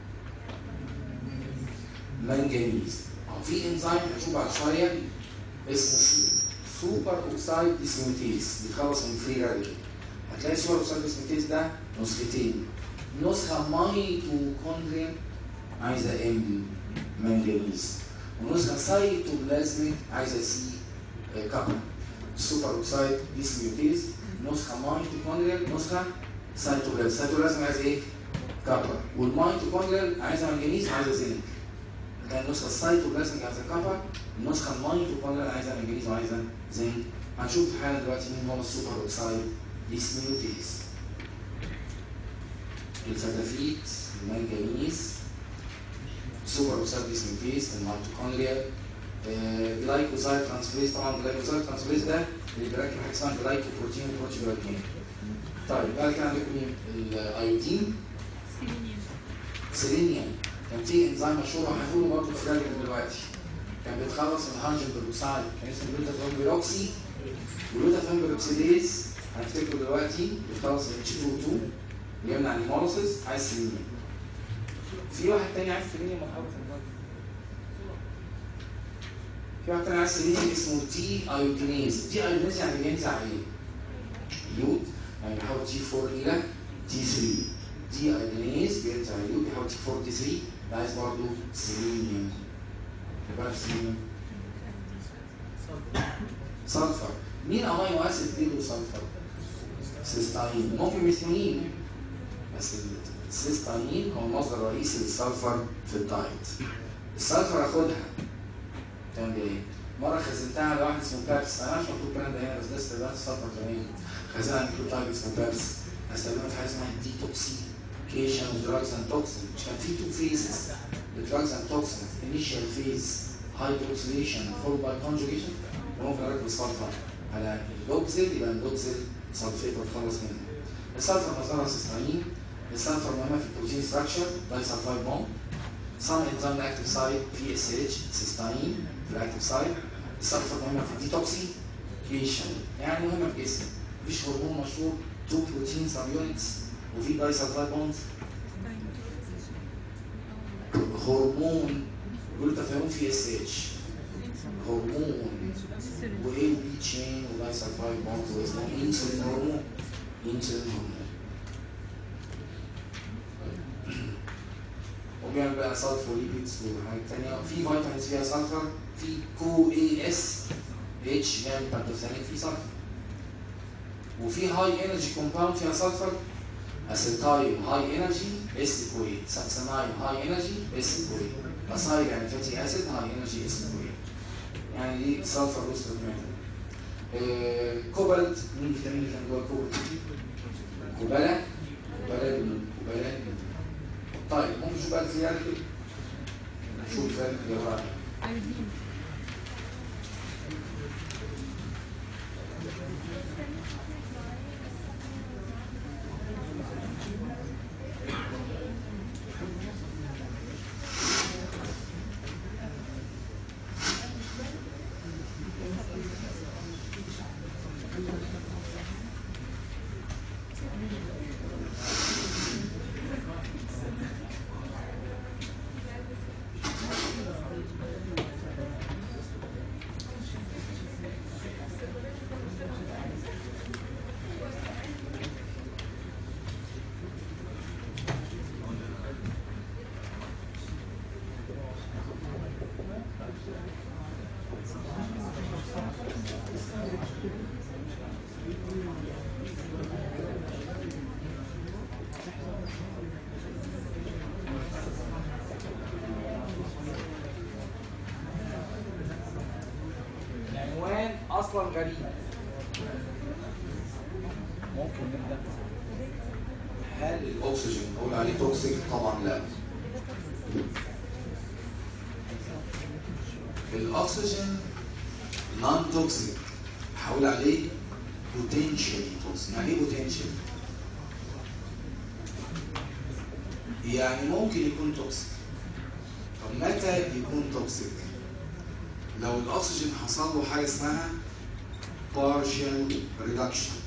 منجنيز أو في انزيم هنشوف بعد شويه اسمه سوبر اوكسايد ديسموتيز بيتخلص من فري راديكال هتلاقي سوبر اوكسايد ديسموتيز ده نسختين نسخه مايتوكوندريا عايزه ام منجنيز ونسخه سايتوبلازميك عايزه سي كابل سوبر اوكسايد ديسموتيز نسخه مايتوكوندريال نسخه سايتوبلازم سايتوبلازم عايز ايه؟ كابر والمايتوكوندريال عايزه منجنيز عايزه زنك ده النسخه السايتوبلازميك عايزه كابر النسخه المايتوكوندريال عايزه منجنيز وعايزه زنك هنشوف حالا دلوقتي مين هو السوبر اوكسايد ديسميوتيز الفتافيت المنجنيز سوبر اوكسايد ديسميوتيز الميتوكوندريال جلايكوزايد ترانسفيريز طبعا الجلايكوزايد ترانسفيريز ده اللي بيركب حاجه اسمها جلايكوبروتين وبروتيجلايكين طيب بعد كده عندكم مين؟ الايودين سيلينيوم كان في انزيم مشهور هنقوله برضه في الراجل دلوقتي كان بيتخلص من هانجن بيروكسايد كان اسمه جلوتاثيون بيروكسي جلوتاثيون بيروكسيديز هنفتكره دلوقتي بيتخلص من اتش 2 2 ويمنع الهيموليسيس عايز سيلينيوم في واحد تاني عايز سيلينيوم محاولة في واحد تاني عايز سيلينيوم اسمه تي ايودينيز تي ايودينيز يعني بينزع ايه؟ يود يعني بيحول تي 4 الى تي 3 دي ايدينيز بيرجع يو بيحول تي 4 تي 3 ده عايز برضه سيلينيوم يبقى سيلينيوم سلفر مين امينو اسيد بيدو سلفر؟ سيستاين ممكن ميثيونين بس السيستاين هو المصدر الرئيسي للسلفر في الدايت السلفر اخدها تعمل ايه؟ مره خزنتها على واحد اسمه بابس انا مش مكتوب الكلام ده هنا بس ده استخدام السلفر كمان خزنها على ميكروتايب اسمه بابس استخدمها في حاجه اسمها detoxification of drugs and toxins مش كان في two phases the drugs and toxins initial phase hydroxylation followed by conjugation ممكن اركب السلفر على اللوكسيل يبقى اللوكسيل سلفيت وتخلص منه السلفر مصدرها سيستاين السلفر مهمه في البروتين ستراكشر دايسلفايد بوند some enzyme active site PSH cysteine في الاكتيف سايت السلفر مهمه في الديتوكسيكيشن يعني مهمه في الجسم مفيش هرمون مشهور تو بروتين سب يونتس وفي دايسلفايد بونز هرمون يقولوا تفاهم في اس اتش هرمون وايه وبي تشين ودايسلفايد بونز واسمه انسولين هرمون انسولين هرمون وبيعمل بقى سلفر وليبيدز وحاجات تانية في فيتامينز فيها سلفر في كو اي اس اتش بيعمل بانتوثانيك في سلفر وفي هاي انرجي كومباوند فيها سلفر اسيتايل هاي انرجي اس كويت ساكسانايل هاي انرجي اس كويت اسايل يعني فاتي اسيد هاي انرجي اس كويت يعني دي سلفر روستر آه كوبالت مين فيتامين اللي كان جوه الكوبالت كوبالا كوبالا كوبالا طيب ممكن نشوف بقى الفريق كده شوف الفريق اللي هو العنوان اصلا غريب ممكن نبدا هل الاكسجين نقول عليه توكسيك طبعا لا الاكسجين نون توكسيك هقول عليه بوتنشال توكسيك يعني ايه بوتنشال يعني ممكن يكون توكسيك طب متى يكون توكسيك لو الاكسجين حصل له حاجه اسمها partial reduction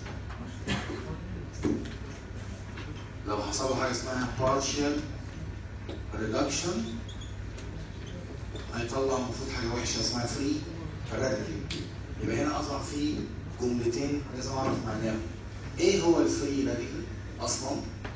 لو حصل له حاجه اسمها partial reduction هيطلع المفروض حاجه وحشه اسمها فري راديكال يبقى هنا اصبح في جملتين لازم اعرف معناهم ايه هو الفري راديكال اصلا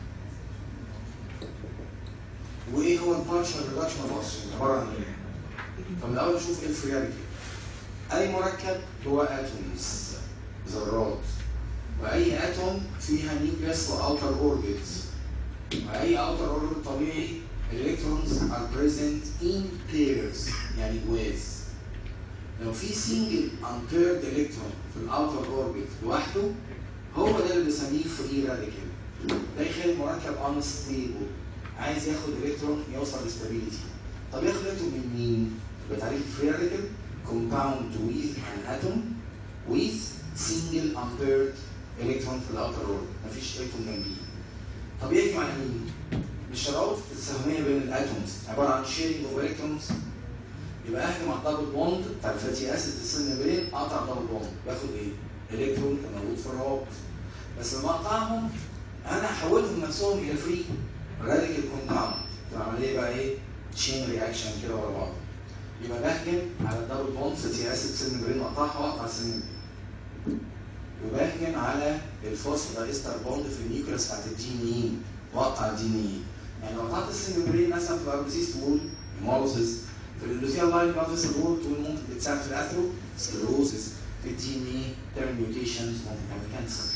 وايه هو البارشال ريدكشن اوف اوكسجين عباره عن ايه طب الاول نشوف ايه الفري راديكال اي مركب هو اتومز ذرات واي اتوم فيها نيوكليس واوتر اوربت واي اوتر اوربت طبيعي الالكترونز are present in pairs يعني جواز لو في سنجل unpaired الكترون في الاوتر اوربت لوحده هو ده اللي بنسميه فري راديكال ده يخلي المركب unstable عايز ياخد الكترون يوصل لستابيليتي طب ياخد الكترون من مين؟ يبقى تعريف فري راديكال compound with an atom with single unpaired electron في الاوتر اوربت مفيش الكترون جنبيه طب يهجم على مين؟ مش الروابط التساهميه بين الاتومز عباره عن شيرنج اوف الكترونز يبقى اهجم على الدبل بوند بتاع الفاتي اسيد السن بين قطع الدبل بوند باخد ايه؟ الكترون كان موجود في الروابط بس لما اقطعهم انا حولهم نفسهم الى فري راديكال كومباوند العمليه بقى ايه؟ تشين رياكشن كده ورا بعض يبقى بهجم على الدبل بوند فاتي اسيد سن برين واقطعها واقطع السن وبهجم على الفوسفودايستر بوند في النيوكليس بتاعت الدي ان اي واقطع الدي ان اي يعني لو قطعت السن برين مثلا في الاربسيس تقول هيمولوسيس في الاندوثيال لاين بلاد تقول تقول ممكن تتساعد في الاثرو سكلروسيس في الدي ان اي تعمل ميوتيشنز ممكن تعمل كانسر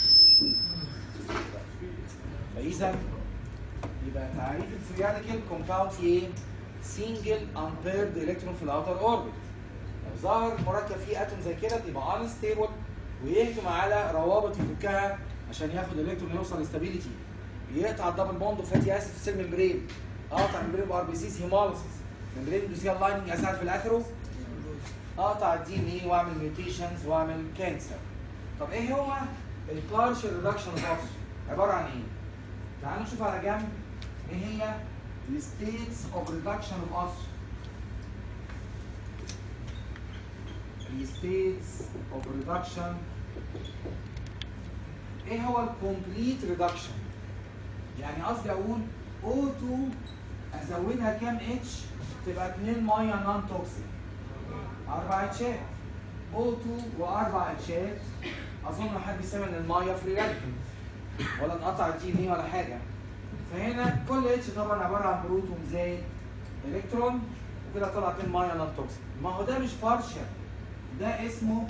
فاذا يبقى تعريف الفري راديكال كومباوند في ايه؟ سنجل امبيرد الكترون في الاوتر اوربت لو ظهر مركب فيه اتوم زي كده تبقى انستيبل ويهجم على روابط يفكها عشان ياخد الالكترون يوصل لستابيليتي يقطع الدبل بوند وفاتي اسيد في السيل ممبرين اقطع ممبرين بار بي سيس هيموليسيس ممبرين دوسيال لايننج اساعد في الاثرو اقطع الدي ان اي واعمل ميوتيشنز واعمل كانسر طب ايه هو البارشال ريدكشن اوف اوكسجين عباره عن ايه؟ تعالوا نشوف على جنب ايه هي الستيتس اوف ريدكشن اوف اوكسجين states of reduction ايه هو الكومبليت ريدكشن يعني قصدي اقول O2 ازودها كام اتش تبقى 2 ميه نون توكسيك اربع اتشات O2 واربع اتشات اظن حد سمع ان الميه فري راديكال ولا انقطع الدي ان ايه ولا حاجه فهنا كل اتش طبعا عباره عن بروتون زائد الكترون وكده طلع 2 ميه نون توكسيك ما هو ده مش بارشال ده اسمه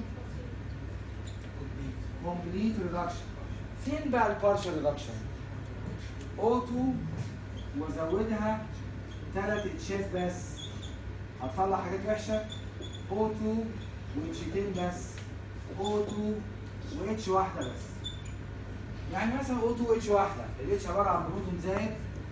كومبليت ريدكشن فين بقى البارشال ريدكشن O2 وازودها ثلاث اتشات بس هتطلع حاجات وحشه O2 واتشتين بس O2 واتش واحده بس يعني مثلا O2 واتش واحده الاتش عباره عن بروتون زائد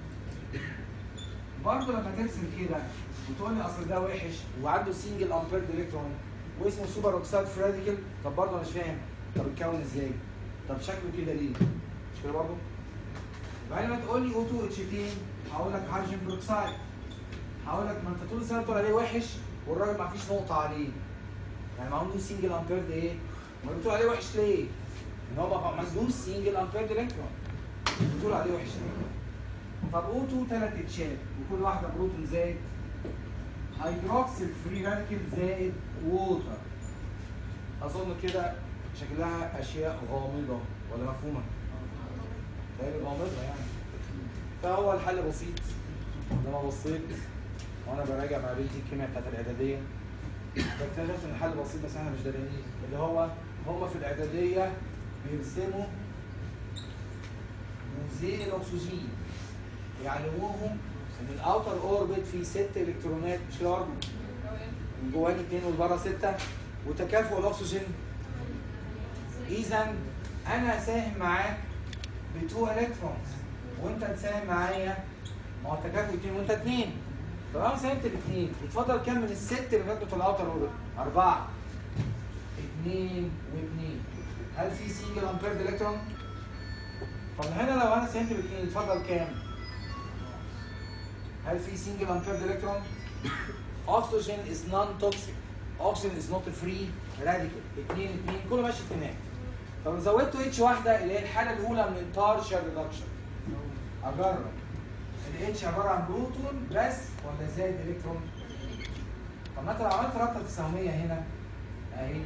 برضه لما ترسم كده وتقول لي اصل ده وحش وعنده سنجل امبير الكترون واسمه سوبر اوكسايد فراديكال طب برضه مش فاهم طب اتكون ازاي؟ طب شكله كده ليه؟ مش كده برضه؟ بعدين ما تقول لي اوتو اتشتين هقول لك هيدروجين بروكسايد هقول لك ما انت طول السنه بتقول عليه وحش والراجل ما فيش نقطه عليه يعني ما عنده سنجل امبير ده ايه؟ ما بتقول عليه وحش ليه؟ ان هو ما عندوش سنجل امبير الكترون بتقول عليه وحش ليه؟ طب اوتو ثلاث اتشات وكل واحده بروتون زائد هيدروكسيل فري راديكال زائد ووتر اظن كده شكلها اشياء غامضه ولا مفهومه؟ تهيألي غامضه يعني فهو الحل بسيط لما بصيت وانا براجع مع بنتي الكيمياء بتاعت الاعداديه فاكتشفت ان الحل بسيط بس احنا مش داريين اللي هو هم في الاعداديه بيرسموا موزين الاكسجين يعلموهم ان الاوتر اوربت فيه ست الكترونات مش كده برضه؟ من جواه اثنين والبره سته وتكافؤ الاكسجين اذا انا هساهم معاك ب 2 الكترونز وانت تساهم معايا ما هو التكافؤ اثنين وانت اثنين طب انا ساهمت باثنين اتفضل كم من الست اللي فاتوا في الاوتر اوربت؟ اربعه اثنين واثنين هل في سنجل امبير الكترون؟ طب هنا لو انا ساهمت باثنين اتفضل كام؟ هل في سنجل امبير الكترون؟ oxygen is non-toxic oxygen is not free radical اثنين اثنين كله ماشي اتنين طب لو زودت اتش واحده اللي هي الحاله الاولى من البارشال ريدكشن اجرب الاتش عباره عن بروتون بس ولا زائد الكترون؟ طب ما انت لو عملت رابطه تساهميه هنا اهي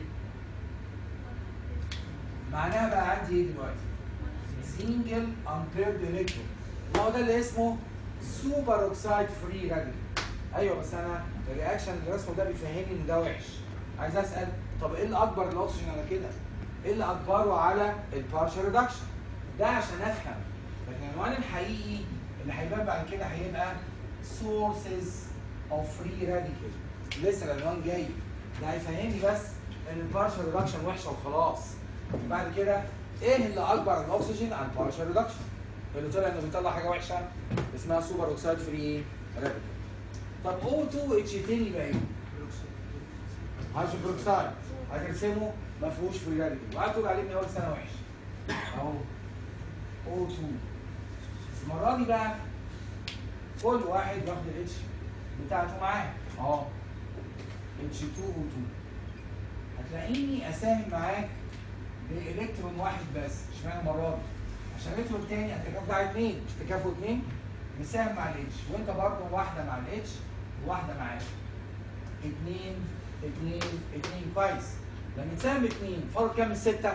معناها بقى عندي ايه دلوقتي؟ سنجل امبيرد الكترون هو ده اللي اسمه سوبر اوكسايد فري راديكال ايوه بس انا الرياكشن اللي رسمه ده بيفهمني ان ده وحش عايز اسال طب ايه اللي اكبر الاكسجين على كده؟ ايه اللي اكبره على البارشال ريدكشن؟ ده عشان افهم لكن العنوان الحقيقي اللي هيبان بعد كده هيبقى sources of free radical لسه العنوان جاي ده هيفهمني بس ان البارشال ريدكشن وحشه وخلاص بعد كده ايه اللي اكبر الاكسجين على البارشال ريدكشن؟ اللي طلع انه بيطلع حاجه وحشه اسمها سوبر اوكسايد فري راديكال طب O2 اتش تاني يبقى ايه؟ هيدروجين بروكسايد هترسمه ما فيهوش فري راديكال وقعدت تقول عليه من اول سنه وحش اهو O2 بس المره دي بقى كل واحد واخد الاتش بتاعته معاه اهو H2O2 هتلاقيني اساهم معاك بالكترون واحد بس اشمعنى المره دي؟ عشان الالكترون التاني التكافؤ بتاع اثنين مش تكافؤ اثنين مساهم مع الاتش وانت برضه واحده مع الاتش وواحده معاك اثنين اثنين اثنين كويس لما تساهم باثنين فاضل كام من سته؟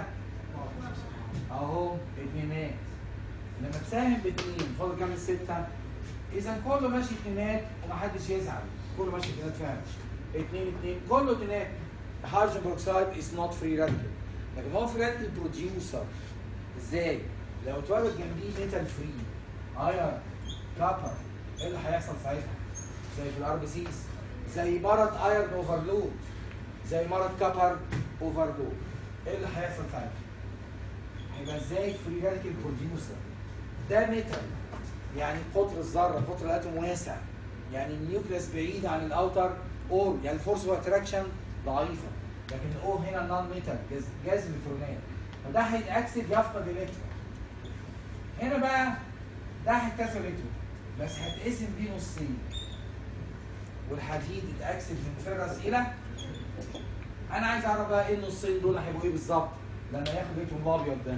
اهو اثنينات لما تساهم باثنين فاضل كام من سته؟ اذا كله ماشي اثنينات ومحدش يزعل كله ماشي اثنينات فعلا اثنين اثنين كله اثنينات هيدروجين بروكسايد از نوت فري راديكال لكن هو فري راديكال بروديوسر ازاي؟ لو اتولد جنبيه ميتال فري ايرون كابر ايه اللي هيحصل ساعتها؟ زي في الار بي سيز زي مرض ايرون اوفرلود زي مرض كابر اوفرلود ايه اللي هيحصل ساعتها؟ هيبقى ازاي فري راديكال بروديوسر ده ميتال يعني قطر الذره قطر الاتوم واسع يعني النيوكليس بعيد عن الاوتر اور يعني الفورس اوف اتراكشن ضعيفه لكن الاو هنا نون ميتال جاز جاز الكترونات فده هيتاكسد يفقد الكترون هنا بقى ده هيتكسر الكترون بس هتقسم بيه نصين والحديد يتاكسد من فرس الى انا عايز اعرف بقى ايه النصين دول هيبقوا ايه بالظبط لما ياخد الكترون الابيض ده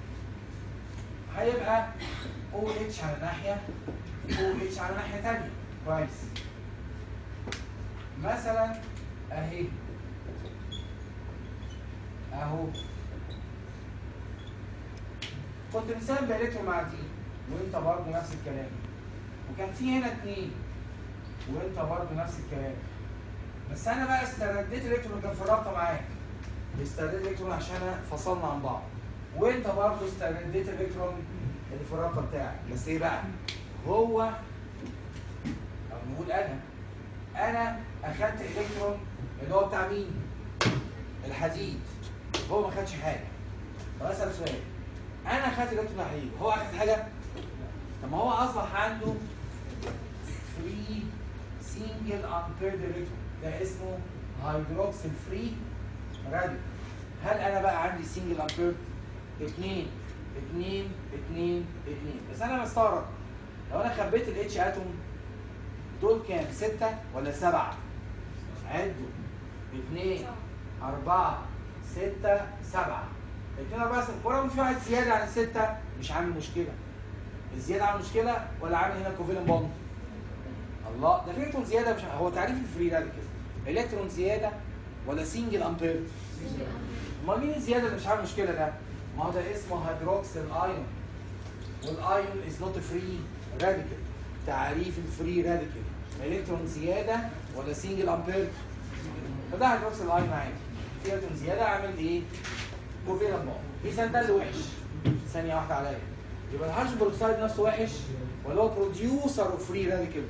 هيبقى او اتش على ناحيه او اتش على ناحيه ثانيه كويس مثلا اهي اهو كنت مثال بقيته مع دي وانت برضه نفس الكلام وكان في هنا اتنين وانت برضه نفس الكلام بس انا بقى استرديت الالكترون اللي كان في الرابطه معاك استرديت الالكترون عشان فصلنا عن بعض وانت برضه استرديت الالكترون اللي في الرابطه بتاعك بس ايه بقى هو او نقول انا انا اخدت الكترون اللي هو بتاع مين الحديد هو ما خدش حاجه طب اسال سؤال انا اخدت الكترون الحديد هو اخد حاجه طب ما هو اصبح عنده فري سنجل امبير الكترون ده اسمه هيدروكسيل فري راديو هل انا بقى عندي سنجل امبير 2 2 2 2 بس انا مستغرب لو انا خبيت الاتش اتوم دول كام 6 ولا 7 عدوا 2 4 6 7 2 4 6 ولو في واحد زياده عن الستة مش عامل مشكله الزياده عامل مشكله ولا عامل هنا كوفيلنت بوند الله ده في الكترون زياده مش هو تعريف الفري راديكال الكترون زياده ولا سنجل امبير امال مين الزياده اللي مش عامل مشكله ده ما هو ده اسمه هيدروكسيل ايون والايون از نوت فري راديكال تعريف الفري راديكال الكترون زياده ولا سنجل امبير فده هيدروكسيل ايون عادي في الكترون زياده عامل ايه كوفيلنت بوند اذا ده اللي وحش ثانيه واحده عليا يبقى الهيدروجين بروكسيد نفسه وحش ولا هو بروديوسر اوف فري راديكال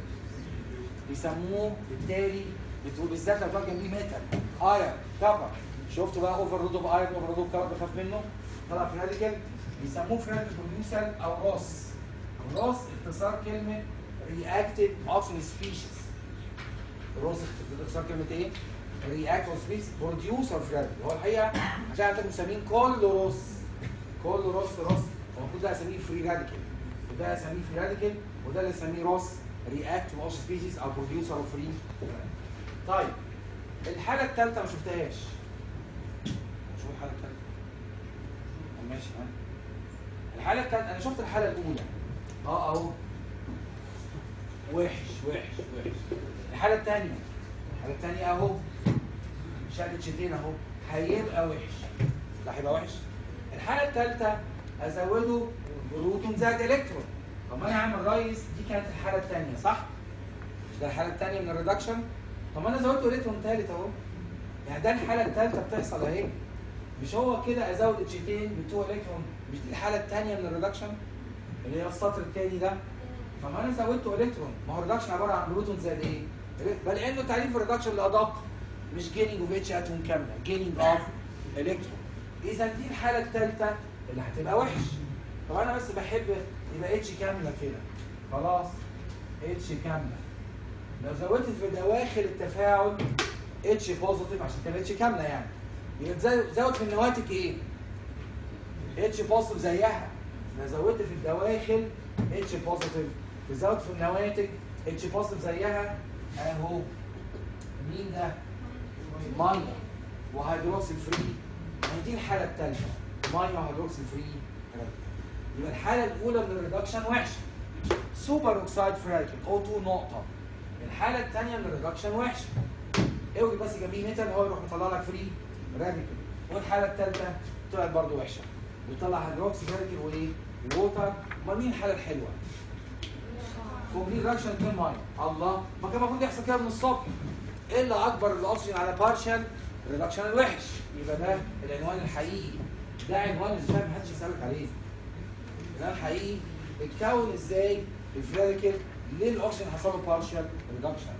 بيسموه بالتالي بتقول بالذات لو كان جنبيه ميتال ايرون كفر شفتوا بقى اوفر رود اوف ايرون اوفر رود اوف كفر بخاف منه طلع في راديكال بيسموه في راديكال بروديوسر او روس روس اختصار كلمه رياكتيف اوكسجين سبيشيز روس اختصار كلمه ايه؟ رياكتيف سبيشيز بروديوسر في راديكال هو الحقيقه عشان انتم مسمين كل روس كل روس روس هو المفروض ده اسميه فري راديكال وده اسميه فري راديكال وده اللي اسميه روس رياكتيف اوكسجين سبيشيز او بروديوسر اوف فري طيب الحاله الثالثه ما شفتهاش شوف الحاله الثالثه ماشي ها الحاله الثالثه انا شفت الحاله الاولى اه اهو وحش وحش وحش الحاله الثانيه الحاله الثانيه اهو شادت شدين اهو هيبقى وحش ده هيبقى وحش الحاله الثالثه ازوده بروتون زائد الكترون طب ما انا عامل ريس دي كانت الحاله الثانيه صح مش ده الحاله الثانيه من الريدكشن طب ما انا زودت الكترون ثالث اهو يعني ده الحاله الثالثه بتحصل اهي مش هو كده ازود اتشتين بتوع الكترون مش دي الحاله الثانيه من الريدكشن اللي هي السطر الثاني ده طب ما انا زودت الكترون ما هو الريدكشن عباره عن بروتون زائد ايه بل انه تعريف الريدكشن الادق مش جيننج اوف اتش اتوم كامله جيننج اوف الكترون اذا دي الحاله الثالثه اللي هتبقى وحش طب انا بس بحب يبقى اتش كامله كده خلاص اتش كامله لو زودت في دواخل التفاعل اتش بوزيتيف عشان تبقى اتش كامله يعني يبقى تزود- زود في النواتج ايه؟ اتش بوزيتيف زيها لو زودت في الدواخل اتش بوزيتيف تزود في النواتج اتش بوزيتيف زيها اهو مين ده؟ ميه وهيدروكسيل فري يعني دي الحاله الثالثه ميه وهيدروكسيل فري يبقى الحاله الاولى من الريدكشن وحشه سوبر اوكسايد فريكل او 2 نقطه الحاله الثانيه من الريدكشن وحشه اوجي بس جنبيه ميتال هو يروح مطلع لك فري راديكال والحاله الثالثه طلعت برضه وحشه ويطلع هيدروكسي راديكال وايه؟ ووتر امال مين الحاله الحلوه؟ كومبليت ريدكشن 2 ميه الله ما كان المفروض يحصل كده من الصبح الا اكبر الاكسجين على بارشال ريدكشن الوحش يبقى ده العنوان الحقيقي ده عنوان ازاي محدش يسالك عليه ده الحقيقي اتكون ازاي الفريديكال ليه الاكسجين حصل له بارشال ريدكشن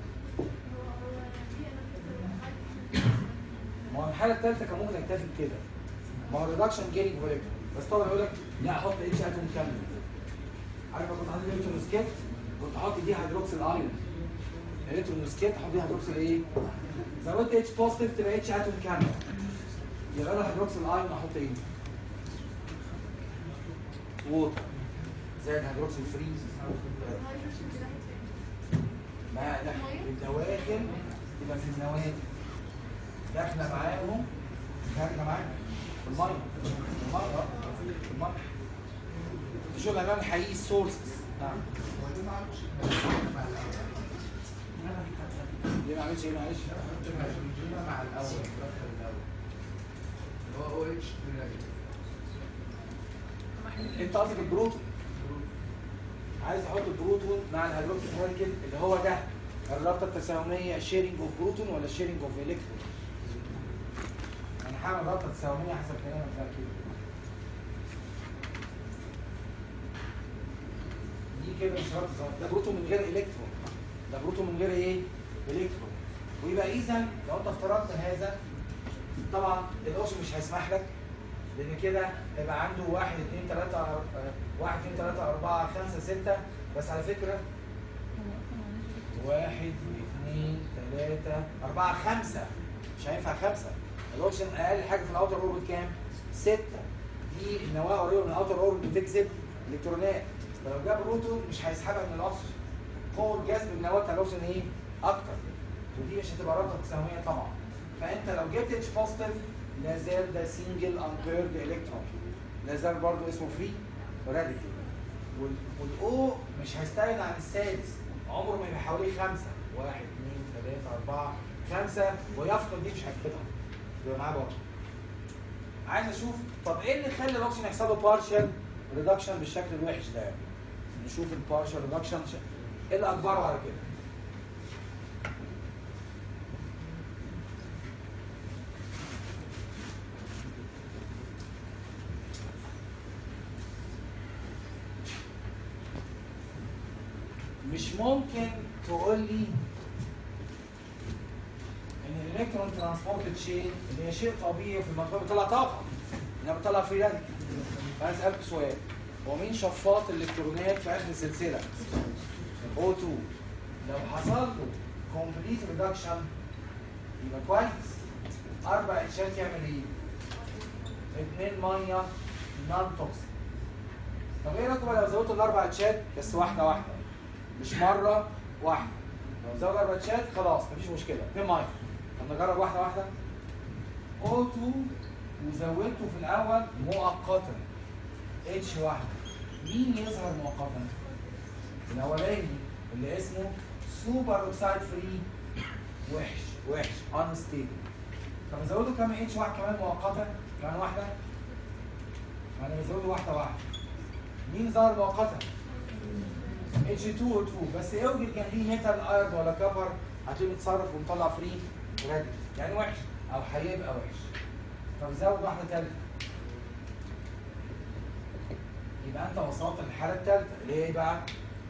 ما هو الحاله الثالثه كان ممكن اكتفي بكده ما هو ريدكشن جينينج فوليكتور بس طبعا يقول لك لا احط اتش اتوم كامل عارف كنت حاطط الكترون سكيت كنت احط دي هيدروكسيل ايون الكترون سكيت احط دي هيدروكسيل ايه زودت اتش بوزيتيف تبقى اتش اتوم كامله يبقى انا هيدروكسيل ايون احط ايه ووتر زائد هيدروكسيل فريز ما ده في الدواخل يبقى في النواتج داخله معاهم خارجه معاهم في الميه في الميه اه في الميه شو العنوان الحقيقي السورسز نعم ليه ما عملتش ايه معلش؟ مع الاول اللي هو او اتش انت قصدك البروتون عايز احط البروتون مع الهيدروكسيد مولكيول اللي هو ده الرابطه التساهميه شيرنج اوف بروتون ولا شيرنج اوف الكترون انا هعمل رابطه تساهميه حسب كلامك ده كده دي كده مش رابطه تساهمية. ده بروتون من غير الكترون ده بروتون من غير ايه الكترون ويبقى اذا لو انت افترضت هذا طبعا الاوشن مش هيسمح لك لان كده هيبقى عنده واحد اثنين ثلاثة واحد اثنين ثلاثة أربعة خمسة ستة بس على فكرة واحد اثنين ثلاثة أربعة خمسة مش هينفع خمسة الأوبشن أقل حاجة في الأوتر أوربت كام؟ ستة دي النواة قريبة من الأوتر أوربت بتجذب إلكترونات فلو جاب بروتون مش هيسحبها من الأوكسجين قوة جذب النواة بتاع الأوكسجين إيه؟ أكتر ودي مش هتبقى رابطة تساهمية طبعا فأنت لو جبت اتش بوزيتيف لا زال ده سنجل امبيرد الكترون لا زال برضه اسمه فري راديكال والاو مش هيستغنى عن السادس عمره ما يبقى حواليه خمسه واحد اثنين ثلاثه اربعه خمسه ويفقد دي مش هيفقدها يبقى معاه برضه عايز اشوف طب ايه اللي خلى الاوكسجين يحصل له بارشال ريدكشن بالشكل الوحش ده يعني نشوف البارشال ريدكشن ايه اللي اجبره على كده مش ممكن تقول لي ان الالكترون ترانسبورت تشين اللي هي شيء طبيعي في المنطقه بتطلع طاقه انها بتطلع فري راديكال فانا اسالك سؤال هو مين شفاط الالكترونات في اخر السلسله؟ O2 لو حصل له كومبليت ريدكشن يبقى كويس اربع اتشات يعمل ايه؟ اثنين ميه نون توكسيك طب ايه رايكم لو زودتوا الاربع اتشات بس واحده واحده مش مره واحده لو زود اربع اتشات خلاص مفيش مشكله اثنين ميه طب نجرب واحده واحده O2 وزودته في الاول مؤقتا اتش واحده مين يظهر مؤقتا؟ الاولاني اللي اسمه سوبر اوكسايد فري وحش وحش انستيبل طب ازوده كام اتش واحد كمان مؤقتا كمان واحده انا بزوده واحده واحده مين ظهر مؤقتا H2O2 بس اوجد جنبيه ميتال ايرون ولا كبر هتلاقيه متصرف ومطلع فري راديكال يعني وحش او هيبقى وحش طب زود واحده ثالثه يبقى انت وصلت للحاله الثالثه اللي هي ايه بقى؟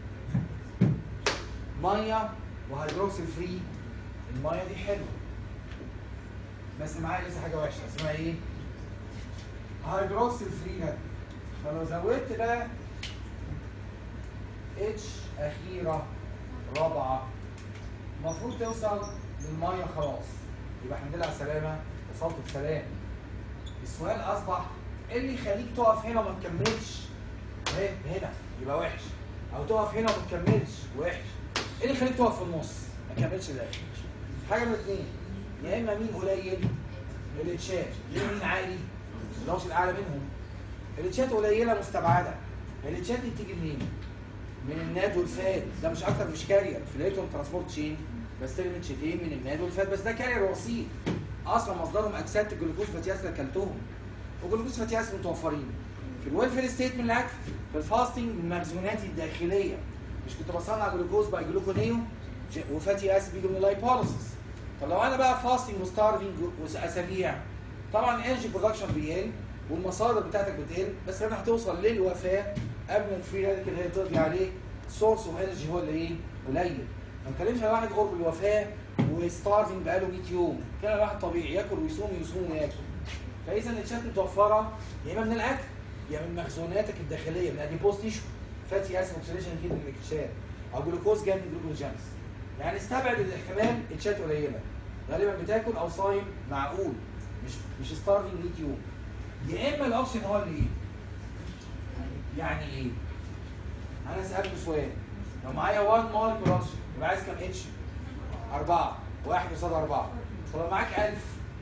ميه وهيدروكسيل فري الميه دي حلوه بس معايا لسه حاجه وحشه اسمها ايه؟ هيدروكسيل فري ده فلو زودت بقى اتش اخيره رابعه المفروض توصل للميه خلاص يبقى الحمد لله على السلامه وصلت بسلام السؤال اصبح ايه اللي يخليك تقف هنا وما تكملش ايه هنا يبقى وحش او تقف هنا وما تكملش وحش ايه اللي يخليك تقف في النص ما تكملش الاخر حاجه من الاثنين يا اما مين قليل الاتشات ليه مين عالي اللي الاعلى منهم الاتشات قليله مستبعده الاتشات دي بتيجي منين من الناد والفات ده مش اكتر مش كارير في الالكترون ترانسبورت تشين بستلم اتشتين من الناد والفات بس ده كارير وسيط اصلا مصدرهم اجساد الجلوكوز فاتي اسيد اكلتهم وجلوكوز فاتي اسيد متوفرين في الويلفير ستيت من العكس في الفاستنج من مخزوناتي الداخليه مش كنت بصنع جلوكوز باي جلوكونيو ج- وفاتي اسيد بيجوا من اللايبوليسيس طب لو انا بقى فاستنج وستارفنج واسابيع طبعا الانرجي برودكشن بيقل والمصادر بتاعتك بتقل بس لما هتوصل للوفاه قبل الفري راديكال هي تقضي عليك سورس اوف انرجي هو اللي ايه؟ قليل ما بتكلمش على واحد قرب الوفاه وستارفنج بقاله 100 يوم كان واحد طبيعي ياكل ويصوم يصوم وياكل فاذا الاتشات متوفره يا اما من الاكل يا من مخزوناتك الداخليه من اديبوز تيشو فاتي اسيد اوكسيديشن كده من الاتشات او جلوكوز جاي من جلوكوجينس يعني استبعد الاحتمال اتشات قليله غالبا بتاكل او صايم معقول مش مش ستارفنج 100 يوم يا اما الاوبشن هو اللي ايه؟ يعني ايه؟ انا سالته سؤال لو معايا 1 مول برودكشن يبقى عايز كام اتش؟ أربعة واحد قصاد أربعة طب لو معاك 1000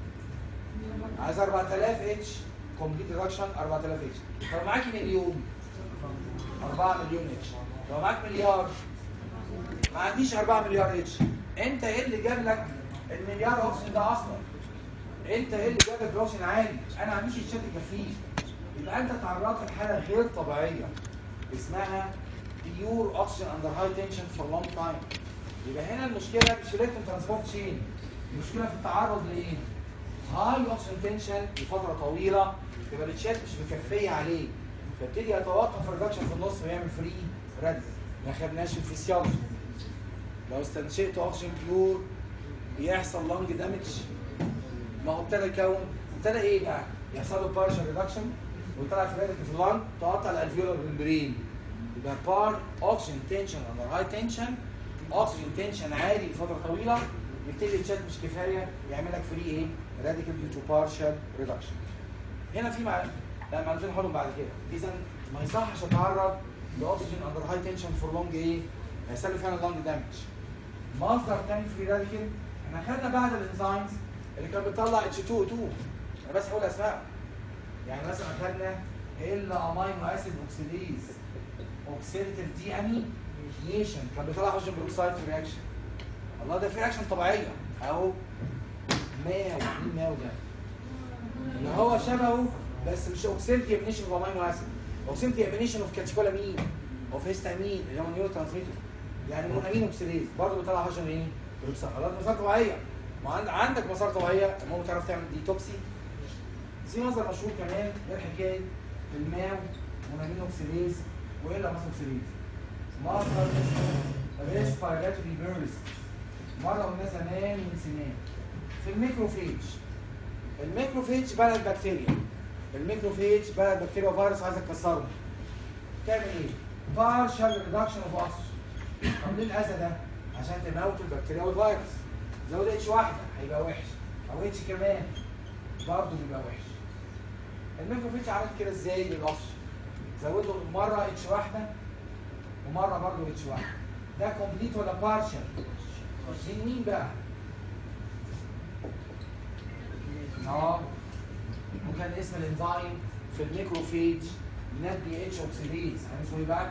عايز 4000 اتش كومبليت ريدكشن 4000 اتش لو معاكي مليون 4 مليون اتش لو معاك مليار ما عنديش 4 مليار اتش انت ايه اللي جاب لك المليار اوكسجين ده اصلا انت ايه اللي جاب لك الاوكسجين عالي انا ما عنديش الشات يكفيه يبقى انت تعرضت لحاله غير طبيعيه اسمها بيور اوكسجين اندر هاي تنشن فور لونج تايم يبقى هنا المشكله مش في ريتم ترانسبورت تشين المشكله في التعرض لايه؟ هاي اوكسجين تنشن لفتره طويله يبقى الشات مش مكفيه عليه فابتدي يتوقف الريدكشن في النص ويعمل فري رد ما خدناش في الفسيولوجي لو استنشقت اوكسجين بيور بيحصل لونج دامج ما هو ابتدى يكون ابتدى ايه بقى؟ يحصل له بارشال ريدكشن ويطلع في في اللنج تقطع الالفيولار ممبرين يبقى بار اوكسجين تنشن اندر هاي تنشن اوكسجين تنشن عالي لفتره طويله يبتدي الشات مش كفايه يعمل لك فري ايه؟ راديكال ديو تو بارشال ريدكشن هنا في مع لا معلومتين هقولهم بعد كده اذا ما يصحش اتعرض لاوكسجين اندر هاي تنشن فور لونج ايه؟ هيحصل لي فعلا لونج دامج مصدر تاني فري راديكال احنا خدنا بعد الانزيمز اللي كان بيطلع اتش 2 2 انا بس هقول اسماء يعني مثلا خدنا الا امينو اسيد اوكسيديز اوكسيديتيف دي امينيشن كان بيطلع هيدروجين بروكسايد في رياكشن الله ده في رياكشن طبيعيه اهو ماو مين ماو ده اللي هو شبهه بس مش اوكسيديتيف امينيشن اوف امينو اسيد اوكسيديتيف امينيشن اوف كاتشكولامين اوف هيستامين اللي هو نيورو ترانسميتر يعني مونامين اوكسيديز برضه بيطلع هيدروجين ايه بروكسايد خلاص مسار طبيعيه ما عند- عندك مسار طبيعيه المهم تعرف تعمل ديتوكسي في مصدر مشهور كمان غير حكايه الماو مونامين اوكسيديز والا مصر اوكسيديز مصدر اسمه ريسبيراتوري بيرست مره قلنا زمان من سنين في الميكروفيج الميكروفيج بلد بكتيريا الميكروفيج بلد بكتيريا وفيروس عايزه تكسره تعمل ايه؟ بارشال ريدكشن اوف اوكسجين طب ليه الاذى ده؟ عشان تموت البكتيريا والفيروس زود اتش واحده هيبقى وحش او اتش كمان برضه بيبقى وحش الميكروفيتش عملت كده ازاي للاوكسجين زود له مره اتش واحده ومره برضه اتش واحده ده كومبليت ولا بارشال دي مين بقى اه وكان اسم الانزيم في الميكروفيج نات دي اتش اوكسيديز هنسميه ايه بقى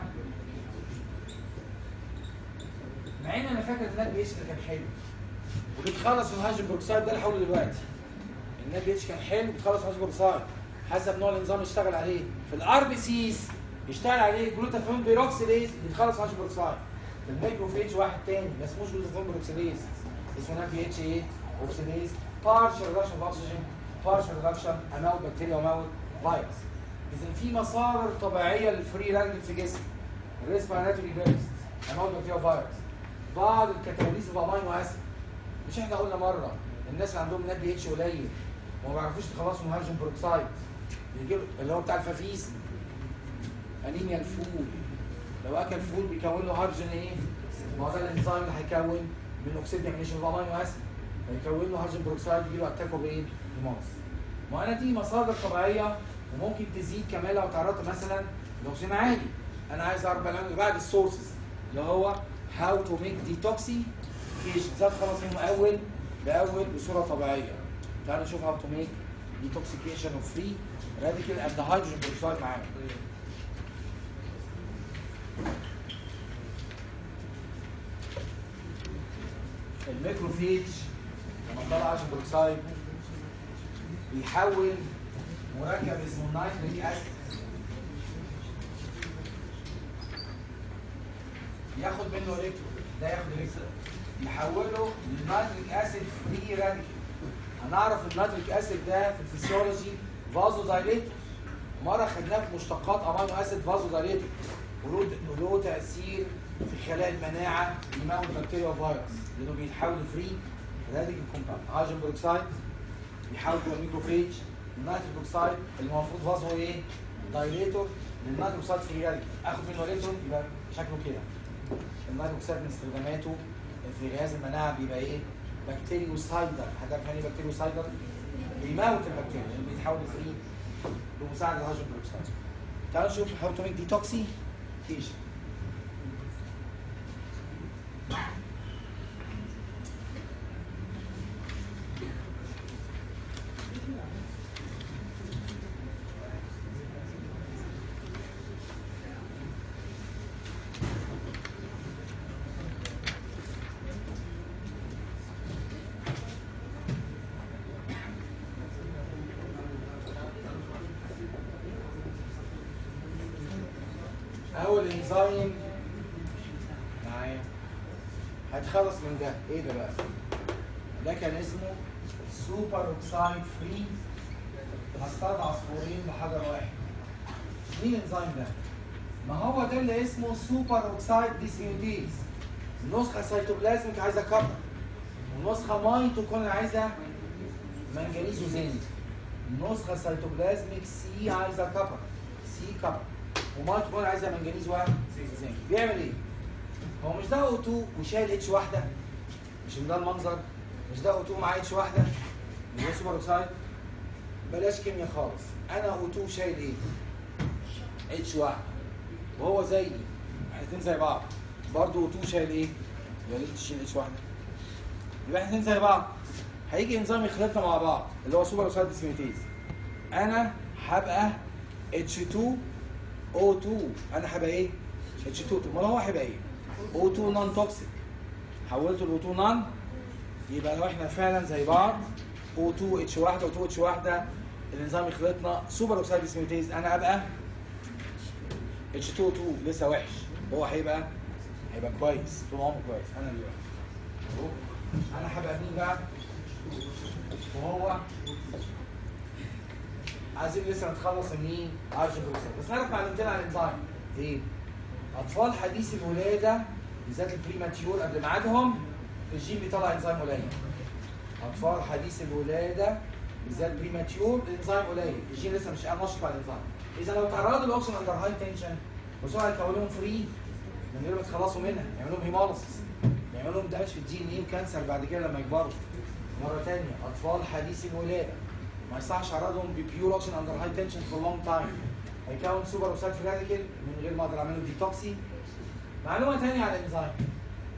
مع ان انا فاكر النات دي اتش ده كان حلو وبيتخلص من الهيدروجين بروكسايد ده لحوله دلوقتي النات دي اتش كان حلو بيتخلص من الهيدروجين بروكسايد حسب نوع الانزيم اللي اشتغل عليه في الار بي سيز بيشتغل عليه جلوتاثيون بيروكسيديز بيتخلص من الهيدروجين بروكسايد في الميكروفيج واحد تاني ما اسموش جلوتاثيون بيروكسيديز اسمه نات دي اتش ايه اوكسيديز بارشال ريدكشن اوف اوكسجين بارشال ريدكشن اموت بكتيريا واموت فيروس اذا في مصادر طبيعيه للفري راديكال في جسم الريسبيراتوري بيرست اموت بكتيريا وفيروس بعض الكتاليز اوف امينو اسيد مش احنا قلنا مره الناس اللي عندهم نات دي اتش قليل وما بيعرفوش يتخلصوا من الهيدروجين بروكسايد بيجيب اللي هو بتاع الفافيس انيميا الفول لو اكل فول بيكون له هيدروجين ايه؟ ما هو ده الانزيم اللي هيكون من اكسيد ديامينيشن اوف امينو اسيد هيكون له هيدروجين بروكسايد يجي له اتاكو بايه؟ بماس ما انا دي مصادر طبيعيه وممكن تزيد كمان لو تعرضت مثلا لاكسجين عالي انا عايز اعرف بقى بعد السورسز اللي هو هاو تو ميك ديتوكسيفيكيشن ازاي تخلص منه اول باول بصوره طبيعيه تعالوا نشوف هاو تو ميك detoxification of free radical and the hydrogen peroxide معانا الميكروفيج لما طلع هيدروجين بروكسايد بيحول مركب اسمه النيتريك اسيد ياخد منه الكترون ده ياخد الكترون يحوله للنيتريك اسيد فري راديكال هنعرف النيتريك اسيد ده في الفسيولوجي فازو دايليتور مره خدناه في مشتقات امينو اسيد فازو دايليتور وله له تاثير في خلايا المناعه يموت بكتيريا وفيروس لانه بيتحول فري راديكال كومباوند هيدروجين بروكسايد بيحول جوه الميكروفيج النيتريك اوكسايد اللي المفروض فازو ايه؟ دايليتور للنيتريك اوكسايد فري راديكال اخد منه الكترون يبقى شكله كده النيتريك اوكسايد من استخداماته في جهاز المناعه بيبقى ايه؟ بكتيريوسايدر حد عارف يعني ايه بكتيريوسايدر؟ بيموت البكتيريا لانه بيتحول فري بمساعده الهيدروجين بروكسايد تعالوا نشوف هاو تو ميك ديتوكسيفيكيشن هو الانزيم معايا هيتخلص من ده ايه ده بقى ده كان اسمه سوبر اوكسايد فري هصطاد عصفورين بحجر واحد مين الانزيم ده ما هو ده اللي اسمه سوبر اوكسايد ديسميوتيز النسخه سيتوبلازميك عايزه كبر ونسخه ميتوكون عايزه منجنيز وزنك النسخه سيتوبلازميك سي عايزه كبر سي كبر وميتوكون عايزه منجنيز وزنك بيعمل ايه؟ هو مش ده او 2 وشايل اتش واحده مش ده المنظر مش ده او 2 معاه اتش واحده مش ده سوبر اوكسايد بلاش كيمياء خالص انا او 2 شايل ايه؟ اتش واحده وهو زيي احنا زي بعض برضه او 2 شايل ايه؟ يا ريت تشيل اتش واحده يبقى احنا زي بعض هيجي انزيم يخلطنا مع بعض اللي هو سوبر اوكسايد ديسميتيز انا هبقى اتش 2 او 2 انا هبقى ايه؟ اتش 2 امال هو هيبقى ايه؟ او 2 نون توكسيك حولته ل او 2 نون يبقى لو احنا فعلا زي بعض او 2 اتش 1 او 2 اتش 1 الانزيم يخلطنا سوبر اوكسايد ديسميتيز انا ابقى اتش 2 2 لسه وحش هو هيبقى هيبقى كويس طول عمره كويس انا اللي وحش انا هبقى مين بقى؟ وهو عايزين لسه نتخلص من مين؟ ارجل بروكسيد بس نعرف معلومتين عن الانزيم ايه؟ اطفال حديث الولاده بالذات البريماتيور قبل ميعادهم الجين بيطلع انزيم قليل اطفال حديث الولاده بالذات بريماتيور الانزيم قليل الجين لسه مش نشط على الانزيم اذا لو تعرضوا للاوكسجين اندر هاي تنشن بسرعه يكونوا لهم فري من غير ما يتخلصوا منها يعملوا لهم هيموليسيس يعملوا لهم دمج في الدي ان ايه وكانسر بعد كده لما يكبروا مره ثانيه اطفال حديث الولاده ما يصحش اعرضهم ببيور اوكسجين اندر هاي تنشن فور لونج تايم هيكون سوبر اوكسايد راديكال من غير ما اقدر اعمل له ديتوكسي معلومه ثانيه عن الانزيم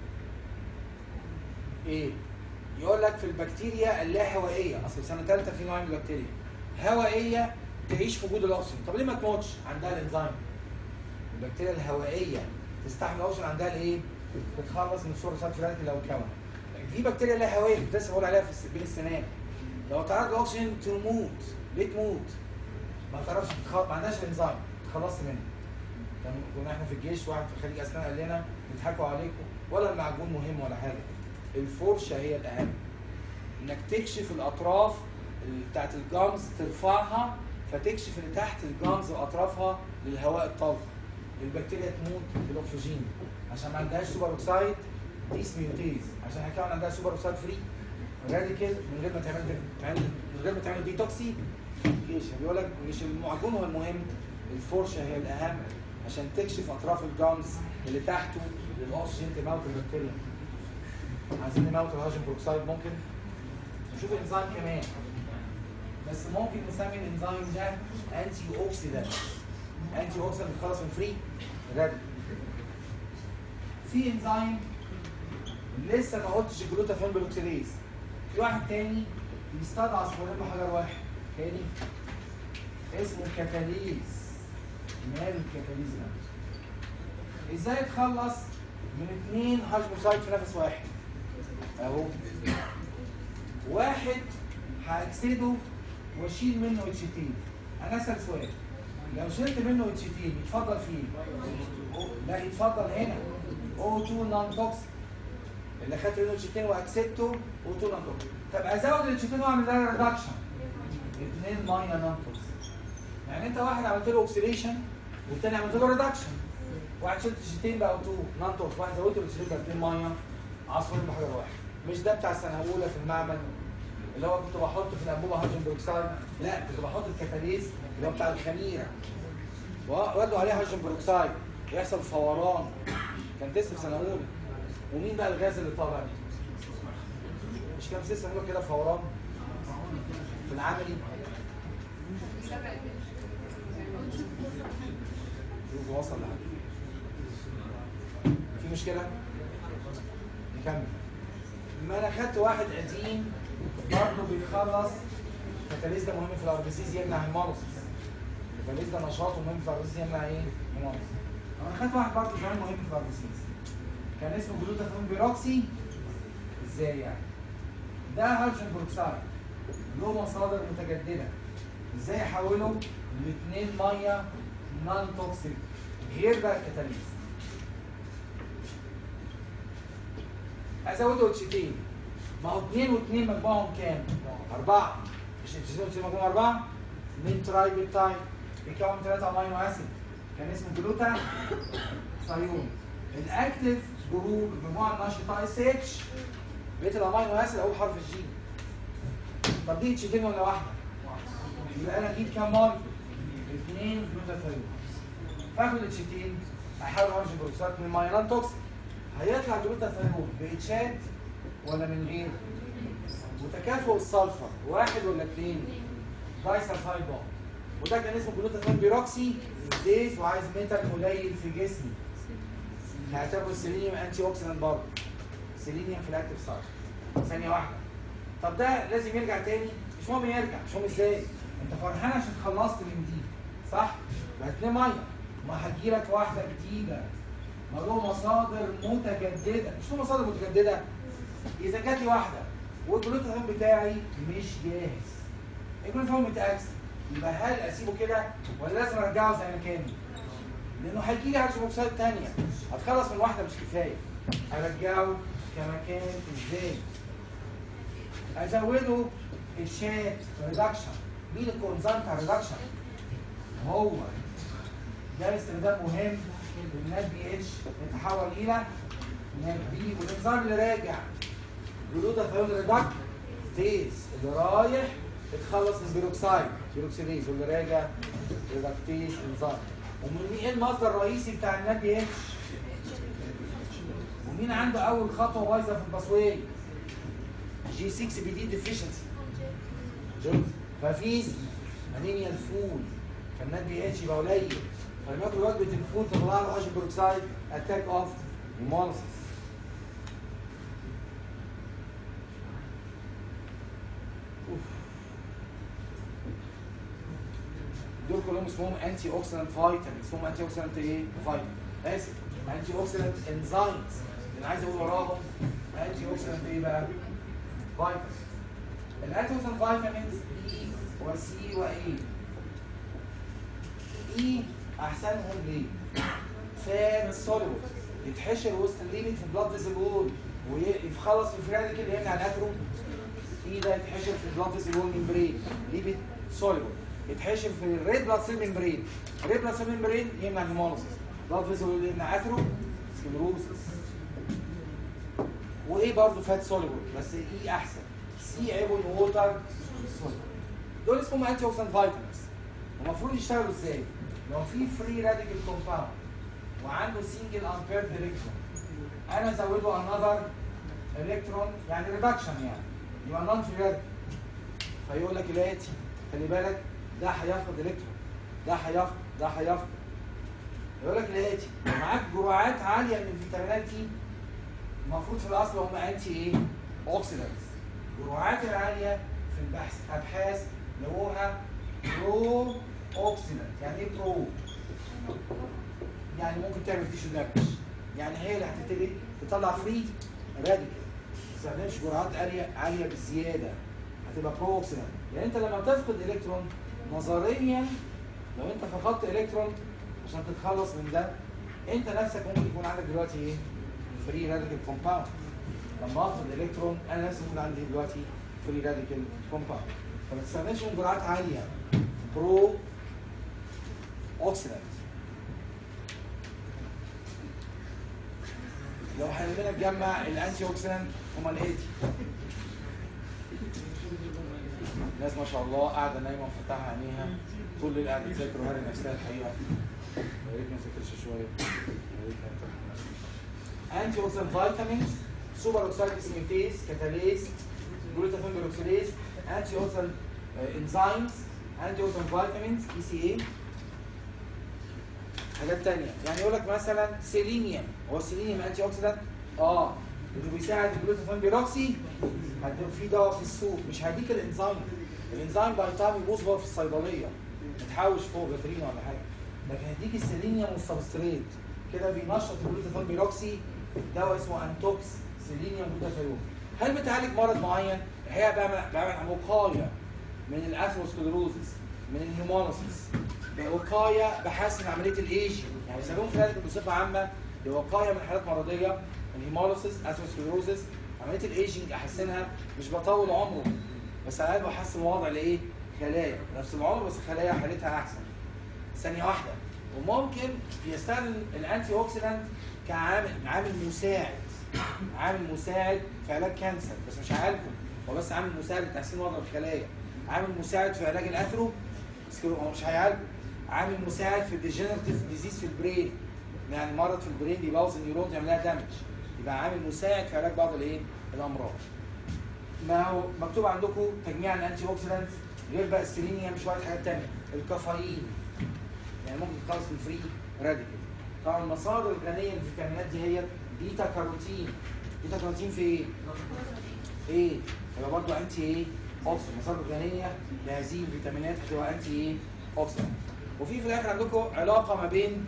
ايه يقول لك في البكتيريا اللاهوائيه اصل سنه ثالثه في نوع من البكتيريا هوائيه تعيش في وجود الاكسجين طب ليه ما تموتش عندها الانزيم البكتيريا الهوائيه تستحمل الاكسجين عندها الايه تتخلص من السور ساتورات لو اتكون في بكتيريا لا هوائيه كنت لسه بقول عليها في الس- بين السنان لو تعرض الاكسجين تموت ليه تموت ما تعرفش تتخ... ما عندهاش الانزيم تخلصت منه كان كنا احنا في الجيش واحد في خليج اسنان قال لنا بيضحكوا عليكم ولا المعجون مهم ولا حاجه الفرشه هي الاهم انك تكشف الاطراف بتاعت الجامز ترفعها فتكشف اللي تحت الجامز واطرافها للهواء الطلق البكتيريا تموت بالاكسجين عشان ما عندهاش سوبر اوكسايد ديسميوتيز عشان هيكون عندها سوبر اوكسايد فري راديكال من غير ما تعمل تعمل- من غير ما تعمل ديتوكسي بيقول لك مش المعجون هو المهم الفرشه هي الاهم عشان تكشف اطراف الجامز اللي تحته للاكسجين تموت البكتيريا عايزين نموت الهيدروجين بروكسايد ممكن نشوف انزيم كمان بس ممكن نسمي الانزيم ده انتي اوكسيدانت انتي اوكسيدانت بيتخلص من فري راديكال في انزيم لسه ما قلتش الجلوتاثيون بالاكسيديز في واحد تاني بيصطاد عصفورين بحجر واحد تاني اسمه كاتاليز مال الكاتاليز ده ازاي اتخلص من اثنين هاجموسايد في نفس واحد اهو واحد هاكسده واشيل منه اتشتين انا اسال سؤال لو شلت منه اتشتين يتفضل فين؟ لا يتفضل هنا O2 نون توكسيك اللي خدت منه اتشتين واكسدته O2 نون توكسيك طب ازود الاتشتين واعمل لها ريدكشن اثنين ميه نون توكسيك يعني انت واحد عملت له اوكسيديشن والتاني عملت له ريدكشن واحد شلت اتشتين بقى O2 نون توكسيك واحد زودت الاتشتين بقى اثنين ميه عصفورين بحجر واحد مش ده بتاع السنه الاولى في المعمل اللي هو كنت بحطه في الانبوبه هيدروجين بروكسايد لا كنت بحط الكتاليز اللي هو بتاع الخميره وادوا عليه هيدروجين بروكسايد يحصل فوران كان تست في سنه اولى ومين بقى الغاز اللي طالع مش كان في سنه اولى كده فوران في العملي شوف وصل لحد في مشكله نكمل ما انا خدت واحد قديم برضه بيخلص الكتاليز ده مهم في الاربسيز يمنع هيموليسيس الكتاليز ده نشاطه مهم في الاربسيز يمنع ايه؟ هيموليسيس انا خدت واحد برضه زمان مهم في الاربسيز كان اسمه جلوتاثيون بيروكسي ازاي يعني؟ ده هيدروجين بروكسايد له مصادر متجدده ازاي احوله لاثنين ميه نون توكسيك غير بقى الكتاليز ازوده اتشتين ما هو اتنين واتنين مجموعهم كام؟ اربعه مش اتشتين واتشتين مجموعهم اربعه اتنين تراي بيبتايد بيكون ثلاثه امينو اسيد كان اسمه جلوتا ثايون الاكتف جروب المجموعه النشطه اس اتش بقيه الامينو اسيد اول حرف الجي طب دي اتشتين ولا واحده؟ يبقى انا اجيب كام مول؟ اثنين جلوتاثيون فاخد الاتشتين هحاول ارجع بروكسات من مايلان توكس هيطلع جلوتاثيون باتشات ولا من غير؟ وتكافؤ السلفر واحد ولا اثنين؟ دايسلفايد بوند وده كان اسمه جلوتاثيون بيروكسي ديز وعايز ميتال قليل في جسمي هعتبره السيلينيوم انتي اوكسيدنت برضه سيلينيوم في الاكتف سايت ثانيه واحده طب ده لازم يرجع تاني مش مهم يرجع مش مهم ازاي انت فرحان عشان خلصت من دي صح بقت ليه ميه ما هتجيلك واحده جديده ما له مصادر متجدده مش له مصادر متجدده اذا جات لي واحده والجلوتاثيون بتاعي مش جاهز الجلوتاثيون متاكسد يبقى هل اسيبه كده ولا لازم ارجعه زي ما كان لانه هيجي لي هيدروكسيد ثانيه هتخلص من واحده مش كفايه ارجعه كما كان ازاي ازوده الشات ريدكشن مين الكونزنت ريدكشن هو ده استخدام مهم النات بي اتش يتحول الى نات بي والانزيم اللي راجع جلوتاثيون ريدكت فيز اللي رايح اتخلص من بيروكسايد بيروكسيديز واللي راجع ريدكتيز انزيم ومين ايه المصدر الرئيسي بتاع النات بي اتش ومين عنده اول خطوه بايظه في الباسوي جي 6 بي دي ديفيشنسي ففي انيميا الفول فالنات بي اتش يبقى قليل فلما ياكل وجبه الفول تطلع له هاشم بروكسايد اتاك اوف هيموليسيس دول كلهم اسمهم انتي اوكسيدنت فايتامين اسمهم انتي اوكسيدنت ايه؟ فايتامين اسف انتي اوكسيدنت انزيمز اللي عايز اقول وراهم انتي اوكسيدنت ايه بقى؟ فايتامين الانتي اوكسيدنت فيتامينز اي وسي واي اي احسنهم ليه؟ فات سوليبل يتحشر وسط الليميت في البلاد فيزل وول ويخلص في الفراديكال اللي يمنع الاثرو اي ده يتحشر في البلاد فيزل وول ممبرين ليبيد سوليبل يتحشر في الريد بلاد سيل ممبرين الريد بلاد سيل ممبرين يمنع هيموليسيس بلاد فيزل وول يمنع اثرو سكلروسيس وايه برضه فات سوليبل بس اي احسن سي ايبون ووتر سوليبل دول اسمهم انتي اوكسيدنت فيتامينز المفروض يشتغلوا ازاي؟ لو في فري راديكال كومباوند وعنده سنجل امبير الكترون انا ازوده انذر الكترون يعني ريدكشن يعني يبقى نون فري راديكال فيقول لك الاتي خلي بالك ده هيفقد الكترون ده هيفقد ده هيفقد يقول لك الاتي معاك جرعات عاليه من الفيتامينات دي المفروض في الاصل هم انتي ايه؟ اوكسيدنتس الجرعات العاليه في البحث ابحاث لقوها برو اوكسيدنت يعني ايه برو؟ يعني ممكن تعمل تيشو دامج يعني هي اللي هتبتدي تطلع فري راديكال ما تستخدمش جرعات عاليه عاليه بالزياده هتبقى برو اوكسيدنت يعني انت لما تفقد الكترون نظريا لو انت فقدت الكترون عشان تتخلص من ده انت نفسك ممكن يكون عندك دلوقتي ايه؟ فري راديكال كومباوند لما افقد الكترون انا نفسي يكون عندي دلوقتي فري راديكال كومباوند فما تستخدمش من جرعات عاليه برو اوكسيدنت لو حبينا نجمع الانتي اوكسيدنت هما الاتي الناس ما شاء الله قاعده نايمه ومفتحه عينيها طول الليل قاعده تذاكر وهاري نفسها الحقيقه يا ريت ما تذاكرش شويه يا ريت ما انتي اوكسيدنت فيتامينز سوبر اوكسيد ديسميتيز كاتاليز جلوتاثيون بيروكسيديز انتي اوكسيدنت انزيمز انتي اوكسيدنت فيتامينز اي سي اي حاجات تانية يعني يقول لك مثلا سيلينيوم هو السيلينيوم انتي اوكسيدنت اه اللي بيساعد الجلوتاثيون بيروكسي هتديله في دواء في السوق مش هيديك الانزيم الانزيم باي تايم يبوظ بقى في الصيدليه متحوش فوق جاترين ولا حاجه لكن هيديك السيلينيوم والسبستريت كده بينشط الجلوتاثيون بيروكسي دواء اسمه انتوكس سيلينيوم جلوتاثيون هل بتعالج مرض معين؟ الحقيقه بعمل بعمل وقايه من الاثروسكلروزس من الهيموليسيس وقايه بحسن عمليه الايجنج يعني بيستخدموه في العلاج بصفه عامه لوقايه من حالات مرضيه الهيمولوسيس اثيروسكليروزس عمليه الايجنج احسنها مش بطول عمره بس على الاقل بحسن وضع لايه؟ خلايا نفس العمر بس خلايا حالتها احسن ثانيه واحده وممكن يستخدم الانتي اوكسيدانت كعامل عامل مساعد عامل مساعد في علاج كانسر بس مش هيعالجه هو بس عامل مساعد لتحسين وضع الخلايا عامل مساعد في علاج الاثرو سكليرو- هو مش هيعالجه عامل مساعد في الديجنراتيف ديزيز في البرين يعني مرض في البرين بيبوظ النيورونز يعمل لها دامج يبقى عامل مساعد في علاج بعض الايه الامراض ما هو مكتوب عندكم تجميع الانتي اوكسيدانتس غير بقى السيلينيوم شويه حاجات تانية الكافيين يعني ممكن تخلص من فري راديكال طبعا المصادر الغنيه للفيتامينات دي هي بيتا كاروتين بيتا كاروتين في ايه؟ ايه؟ يبقى برضه انتي ايه؟ اوكسيدنت مصادر غنيه لهذه الفيتامينات هتبقى انتي ايه؟ اوكسيدنت وفي في الاخر عندكم علاقه ما بين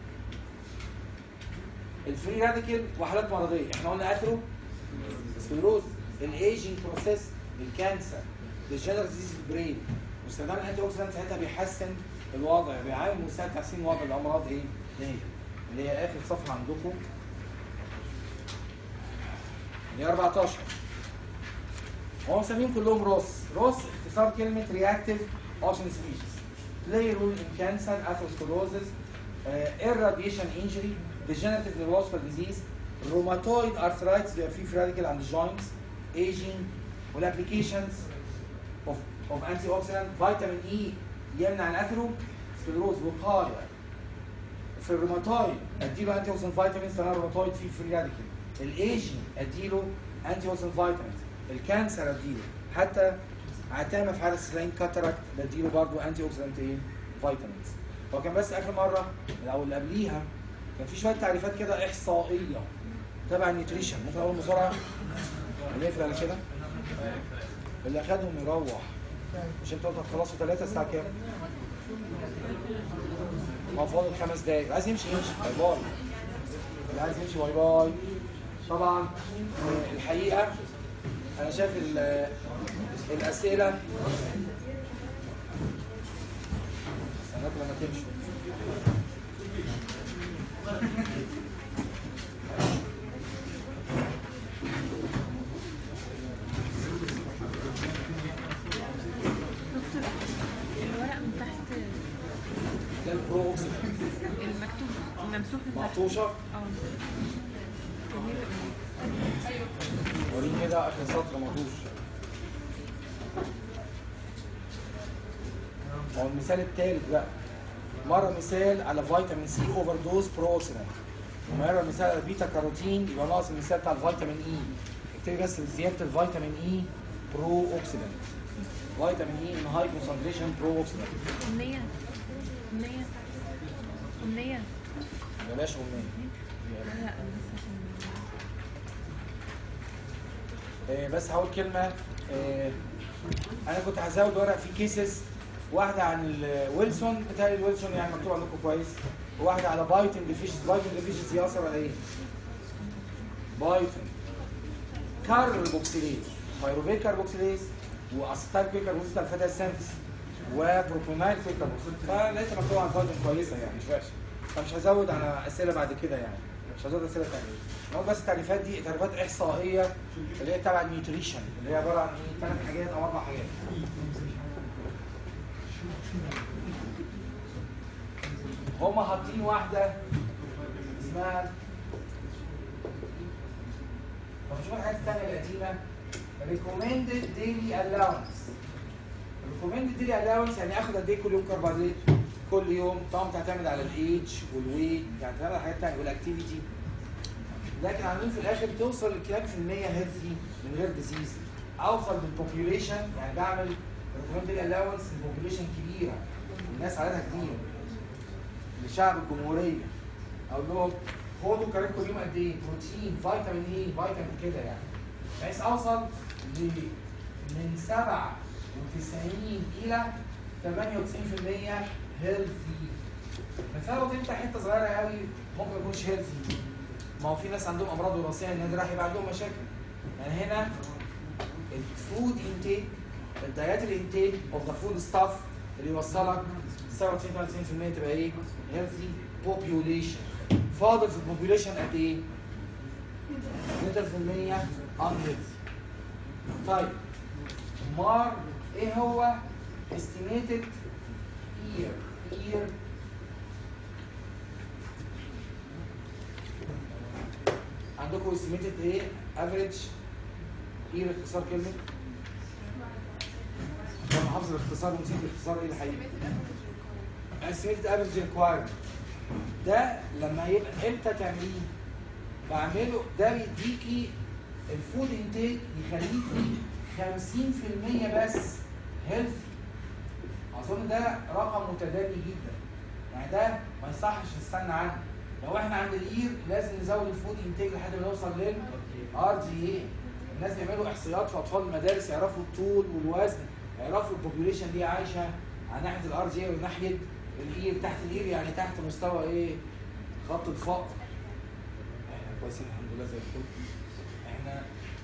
الفري راديكال وحالات مرضيه احنا قلنا اثرو سكليروز الايجنج بروسيس الكانسر الجنرال ديزيز البرين واستخدام الانتي اوكسيدانت ساعتها بيحسن الوضع بيعاون مساعد تحسين وضع الامراض ايه؟ اللي هي اللي هي اخر صفحه عندكم اللي هي 14 هم مسميهم كلهم روس روس اختصار كلمه رياكتيف اوشن سبيشيز play role in cancer atherosclerosis uh, irradiation injury degenerative neurological disease rheumatoid arthritis بيبقى فيه free radical and joints aging والapplications of of antioxidant vitamin E يمنع الاثرو سكلروز وقايه في الروماتويد اديله انتي اوكسيدنت فيتامينز لان الروماتويد فيه فري راديكال الايجنج اديله انتي اوكسيدنت فيتامينز الكانسر اديله حتى عتامه في حاله سلاين كاتاراكت بديله برضه انتي اوكسيدنت ايه فيتامينز هو كان بس اخر مره او اللي قبليها كان في شويه تعريفات كده احصائيه تبع النيوتريشن ممكن اقول بسرعه نقفل على كده اللي اخدهم يروح مش انت قلت هتخلصوا ثلاثة الساعة كام؟ ما هو فاضل خمس دقايق اللي عايز يمشي يمشي باي باي اللي عايز يمشي باي باي طبعا آه، الحقيقة أنا شايف ال- آه، الأسئلة استناكم لما تمشوا دكتور الورق من تحت ده البرو أوكسيدنت المكتوب ممسوح من تحت معطوشة اه جميل وريني كده آخر سطر معطوش هو المثال الثالث بقى مرة مثال على فيتامين سي اوفر دوز برو اوكسيدنت ومرة مثال على بيتا كاروتين يبقى ناقص المثال بتاع الفيتامين اي اكتبي بس زيادة الفيتامين اي برو اوكسيدنت فيتامين اي ان هاي كونسنتريشن برو اوكسيدنت أمنية أمنية أمنية بلاش أمنية لا لا بس عشان آه، بس هقول كلمة آه، أنا كنت هزود ورق في كيسز واحدة عن الويلسون بتاع الويلسون يعني مكتوب عندكم كويس وواحدة على بايتن ديفيشنز بايتن ديفيشنز يأثر على إيه؟ بايتن كاربوكسيليز بايروفيك كاربوكسيليز وأسيتال بيكربوكسيليز بتاع الفاتي سينثيس وبروبونايل بيكربوكسيليز فلقيت مكتوب عن بايتن كويسة يعني مش وحشة فمش هزود على أسئلة بعد كده يعني مش هزود أسئلة تانية هو بس التعريفات دي تعريفات إحصائية اللي هي تبع النيوتريشن اللي هي عبارة عن إيه؟ ثلاث حاجات أو أربع حاجات هم حاطين واحدة اسمها طب شوف الحاجات الثانية القديمة recommended daily allowance recommended daily allowance يعني اخد قد ايه كل يوم كربوهيدرات كل يوم طبعا بتعتمد على الايدج والويت يعني بتعتمد على حاجات ثانيه والاكتيفيتي لكن عاملين في الاخر توصل لكام في المية هيلثي من غير ديزيز اوصل بالبوبيوليشن يعني بعمل recommended daily allowance للبوبيوليشن كبيره الناس عددها كبير لشعب الجمهوريه اقول لهم خدوا كمان كل يوم قد ايه بروتين فيتامين ايه فيتامين كده يعني بحيث اوصل ل من 97 الى 98% هيلثي مثلا انت حته صغيره قوي ممكن ما يكونش هيلثي ما هو في ناس عندهم امراض وراثيه النادي راح يبقى عندهم مشاكل يعني هنا الفود انتيك الدايات الانتيك اوف ذا فود ستاف اللي يوصلك 97 98% تبقى ايه؟ healthy population فاضل في البوبيوليشن قد ايه؟ 2% unhealthy طيب مار ايه هو estimated year year عندكم estimated ايه average year اختصار كلمة انا حافظ الاختصار ونسيت الاختصار ايه الحقيقي estimated average requirement ده لما يبقى امتى تعمليه بعمله ده بيديكي الفود انتيك يخليكي 50% بس هيلث اظن ده رقم متدني جدا يعني ده ما يصحش نستنى عنه لو احنا عند الاير لازم نزود الفود انتيك لحد ما نوصل لل ار جي اي الناس بيعملوا احصائيات في اطفال المدارس يعرفوا الطول والوزن يعرفوا البوبوليشن دي عايشه على ناحيه الار جي اي وناحيه الاير تحت الاير يعني تحت مستوى ايه خط الفقر احنا كويسين الحمد لله زي الفل احنا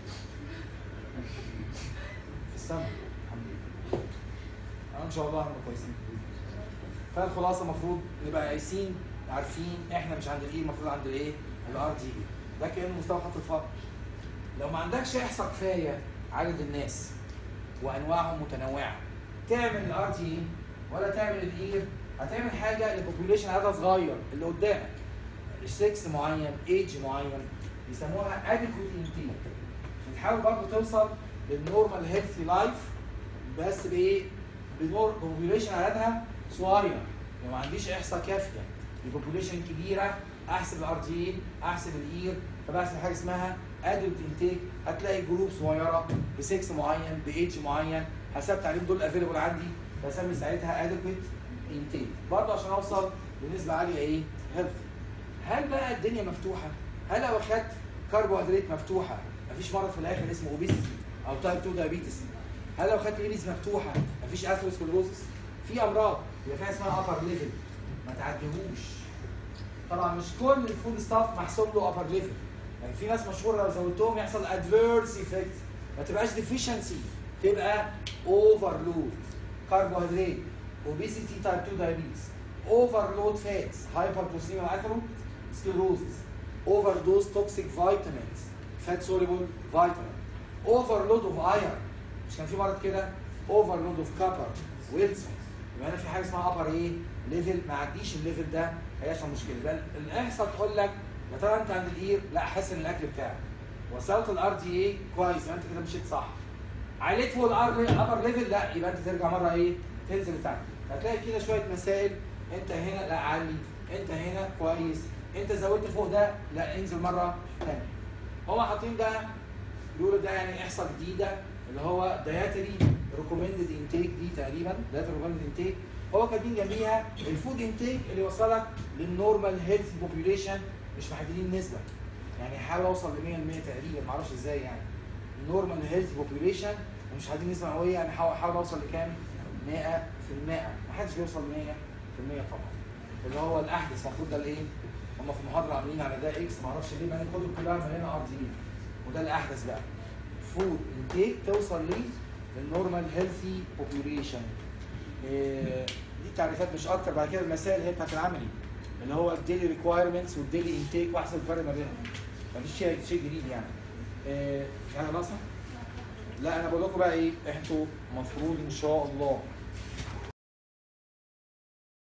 في السما الحمد لله ان شاء الله هنبقى كويسين فالخلاصه المفروض نبقى قايسين عارفين احنا مش عند الايه المفروض عند الايه الار دي ده كانه مستوى خط الفقر لو ما عندكش احصاء كفايه عدد الناس وانواعهم متنوعه تعمل الار تي ولا تعمل الاير هتعمل حاجه للبوبوليشن عددها صغير اللي قدامك سكس معين ايج معين بيسموها adequate intake بتحاول برضه توصل للنورمال هيلثي لايف بس بايه؟ بنور بوبوليشن عددها صغير لو ما عنديش احصاء كافيه لبوبوليشن كبيره احسب الار تي احسب الاير فبحسب حاجه اسمها ادلت انتيك هتلاقي جروب صغيره بسكس معين بايدج معين حسبت عليهم دول افيلبل عندي بسمي ساعتها ادكويت انتيك برضه عشان اوصل لنسبه عاليه ايه؟ هيلث هل بقى الدنيا مفتوحه؟ هل لو اخدت كربوهيدرات مفتوحه مفيش مرض في الاخر اسمه اوبيستي او تايب 2 دايابيتس هل لو خدت ايبيز مفتوحه مفيش اثيروسكلروزس في امراض بيبقى فيها اسمها ابر ليفل ما تعديهوش طبعا مش كل الفود ستاف محسوب له ابر ليفل يعني في ناس مشهوره لو زودتهم يحصل ادفيرس ايفكت ما تبقاش ديفيشنسي تبقى اوفرلود كربوهيدرات اوبيسيتي تايب 2 دايابيتس اوفرلود فاتس هايبربروسيميا اثرو سكلروزس اوفر دوز توكسيك فيتامينز فات سوليبل فيتامين اوفرلود اوف ايرون مش كان في مرض كده اوفرلود اوف كابر ويلسون يبقى هنا في حاجه اسمها ابر ايه ليفل ما عديش الليفل ده هيحصل مشكله بل الاحصاء تقول لك يا ترى انت عند الاير لا حسن الاكل بتاعك وصلت الار دي ايه كويس يبقى انت كده مشيت صح عليت فوق الار ابر ليفل لا يبقى انت ترجع مره ايه تنزل تحت هتلاقي كده شويه مسائل انت هنا لا علي انت هنا كويس انت زودت فوق ده لا انزل مره ثانيه هما حاطين ده بيقولوا ده يعني احصاء جديده اللي هو دايتري ريكومندد انتيك دي تقريبا دايتري ريكومندد انتيك هو كاتبين جنبيها الفود انتيك اللي يوصلك للنورمال هيلث بوبيوليشن مش محددين نسبه يعني حاول اوصل ل 100% تقريبا معرفش ازاي يعني النورمال هيلث بوبيوليشن ومش محددين نسبه مئويه يعني حاول حاول اوصل لكام 100% ما حدش بيوصل ل 100% طبعا اللي هو الاحدث المفروض ده الايه هم في المحاضره عاملين على ده اكس ما اعرفش ليه ما هي الكتب كلها مليانه ار دي وده الاحدث بقى فود انتيك توصل ليه للنورمال هيلثي بوبيوليشن دي تعريفات مش اكتر بعد كده المسائل هي بتاعت العملي اللي هو الديلي ريكوايرمنتس والديلي انتيك واحسب الفرق ما بينهم مفيش شيء شيء جديد يعني إيه، في حاجه ناقصه؟ لا انا بقول لكم بقى ايه انتوا المفروض ان شاء الله